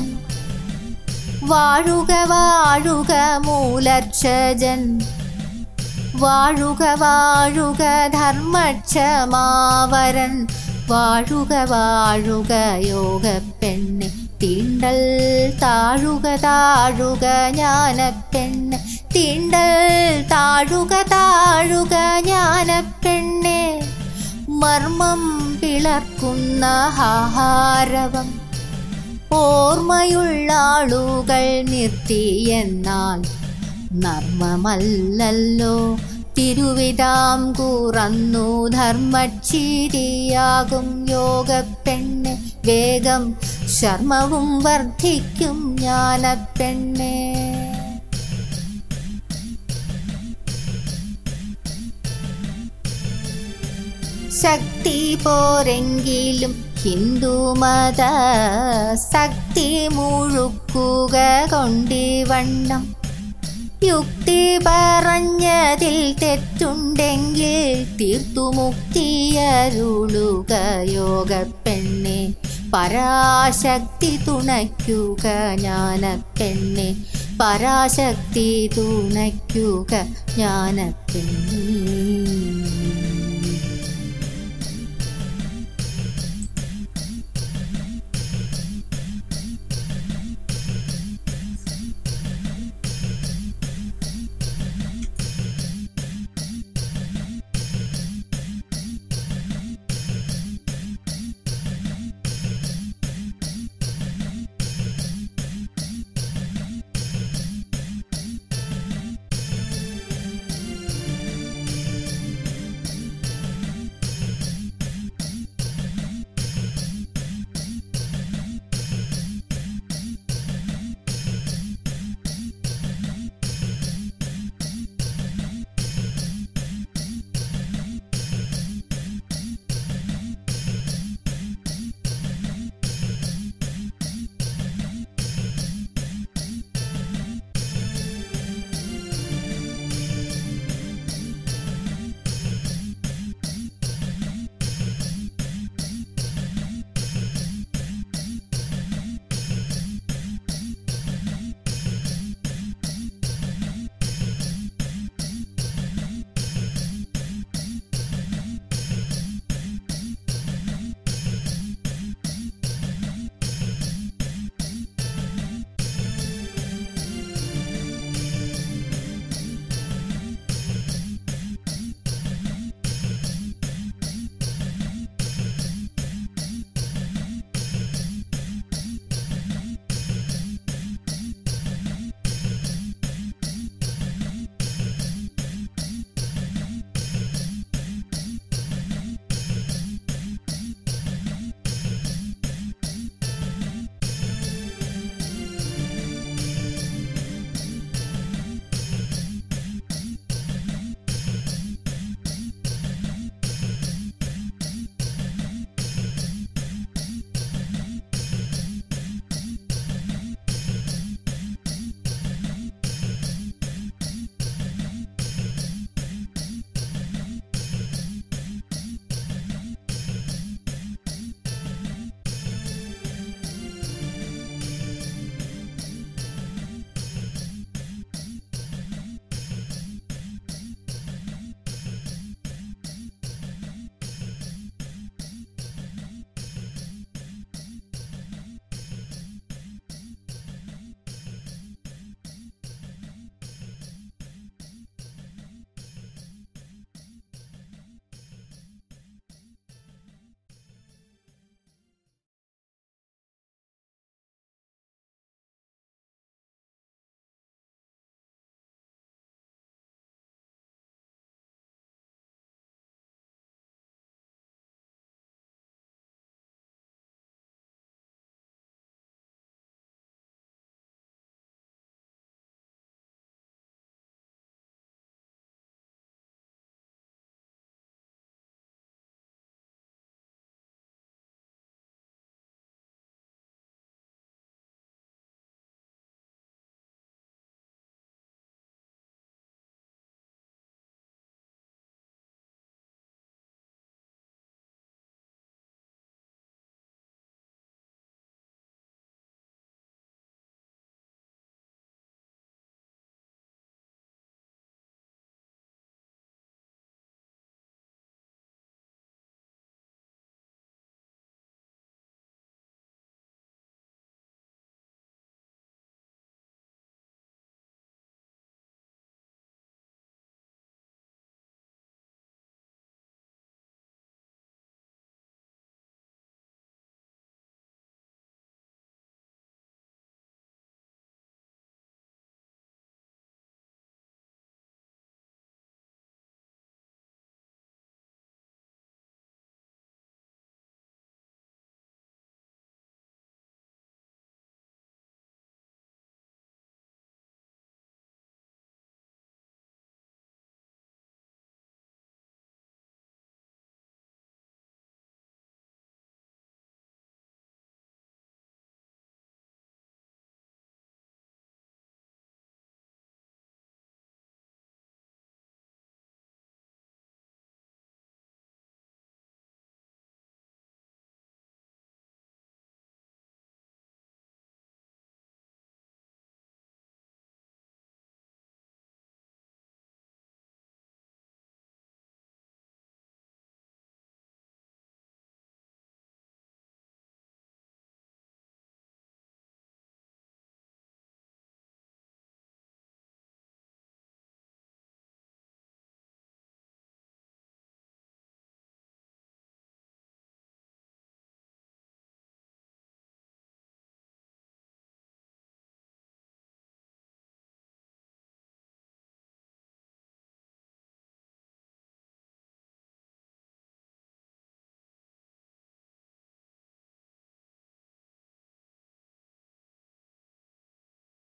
വാഴുക വാഴുക മൂലർച്ചജൻ വാഴുക വാഴുക ധർമ്മക്ഷമാവരൻ വാഴുക വാഴുക യോഗപ്പെണ്ണ് തീണ്ടൽ താഴുക താഴുക ജ്ഞാനപ്പെണ്ണ് തീണ്ടൽ താഴുക താഴുക ജ്ഞാനപ്പെണ്ണെ മർമ്മം പിളർക്കുന്ന ഹാഹാരവം ഓർമ്മയുള്ള ആളുകൾ നിർത്തിയെന്നാൽ നർമ്മമല്ലല്ലോ തിരുവിതാംകൂറന്നു ധർമ്മക്ഷീരിയാകും യോഗപ്പെണ്ണ് വേഗം ശർമ്മവും വർദ്ധിക്കും ജ്ഞാനപ്പെണ്ണേ ശക്തി പോരെങ്കിലും ഹിന്ദുമത ശക്തി മുഴുക്കുക കൊണ്ടിവണ്ണം യുക്തി പറഞ്ഞതിൽ തെറ്റുണ്ടെങ്കിൽ തീർത്തു മുക്തിയരുളുക യോഗപ്പെണ്ണെ പരാശക്തി തുണയ്ക്കുക ജ്ഞാനപ്പെണ്ണെ പരാശക്തി തുണയ്ക്കുക ജ്ഞാനപ്പെണ്ണേ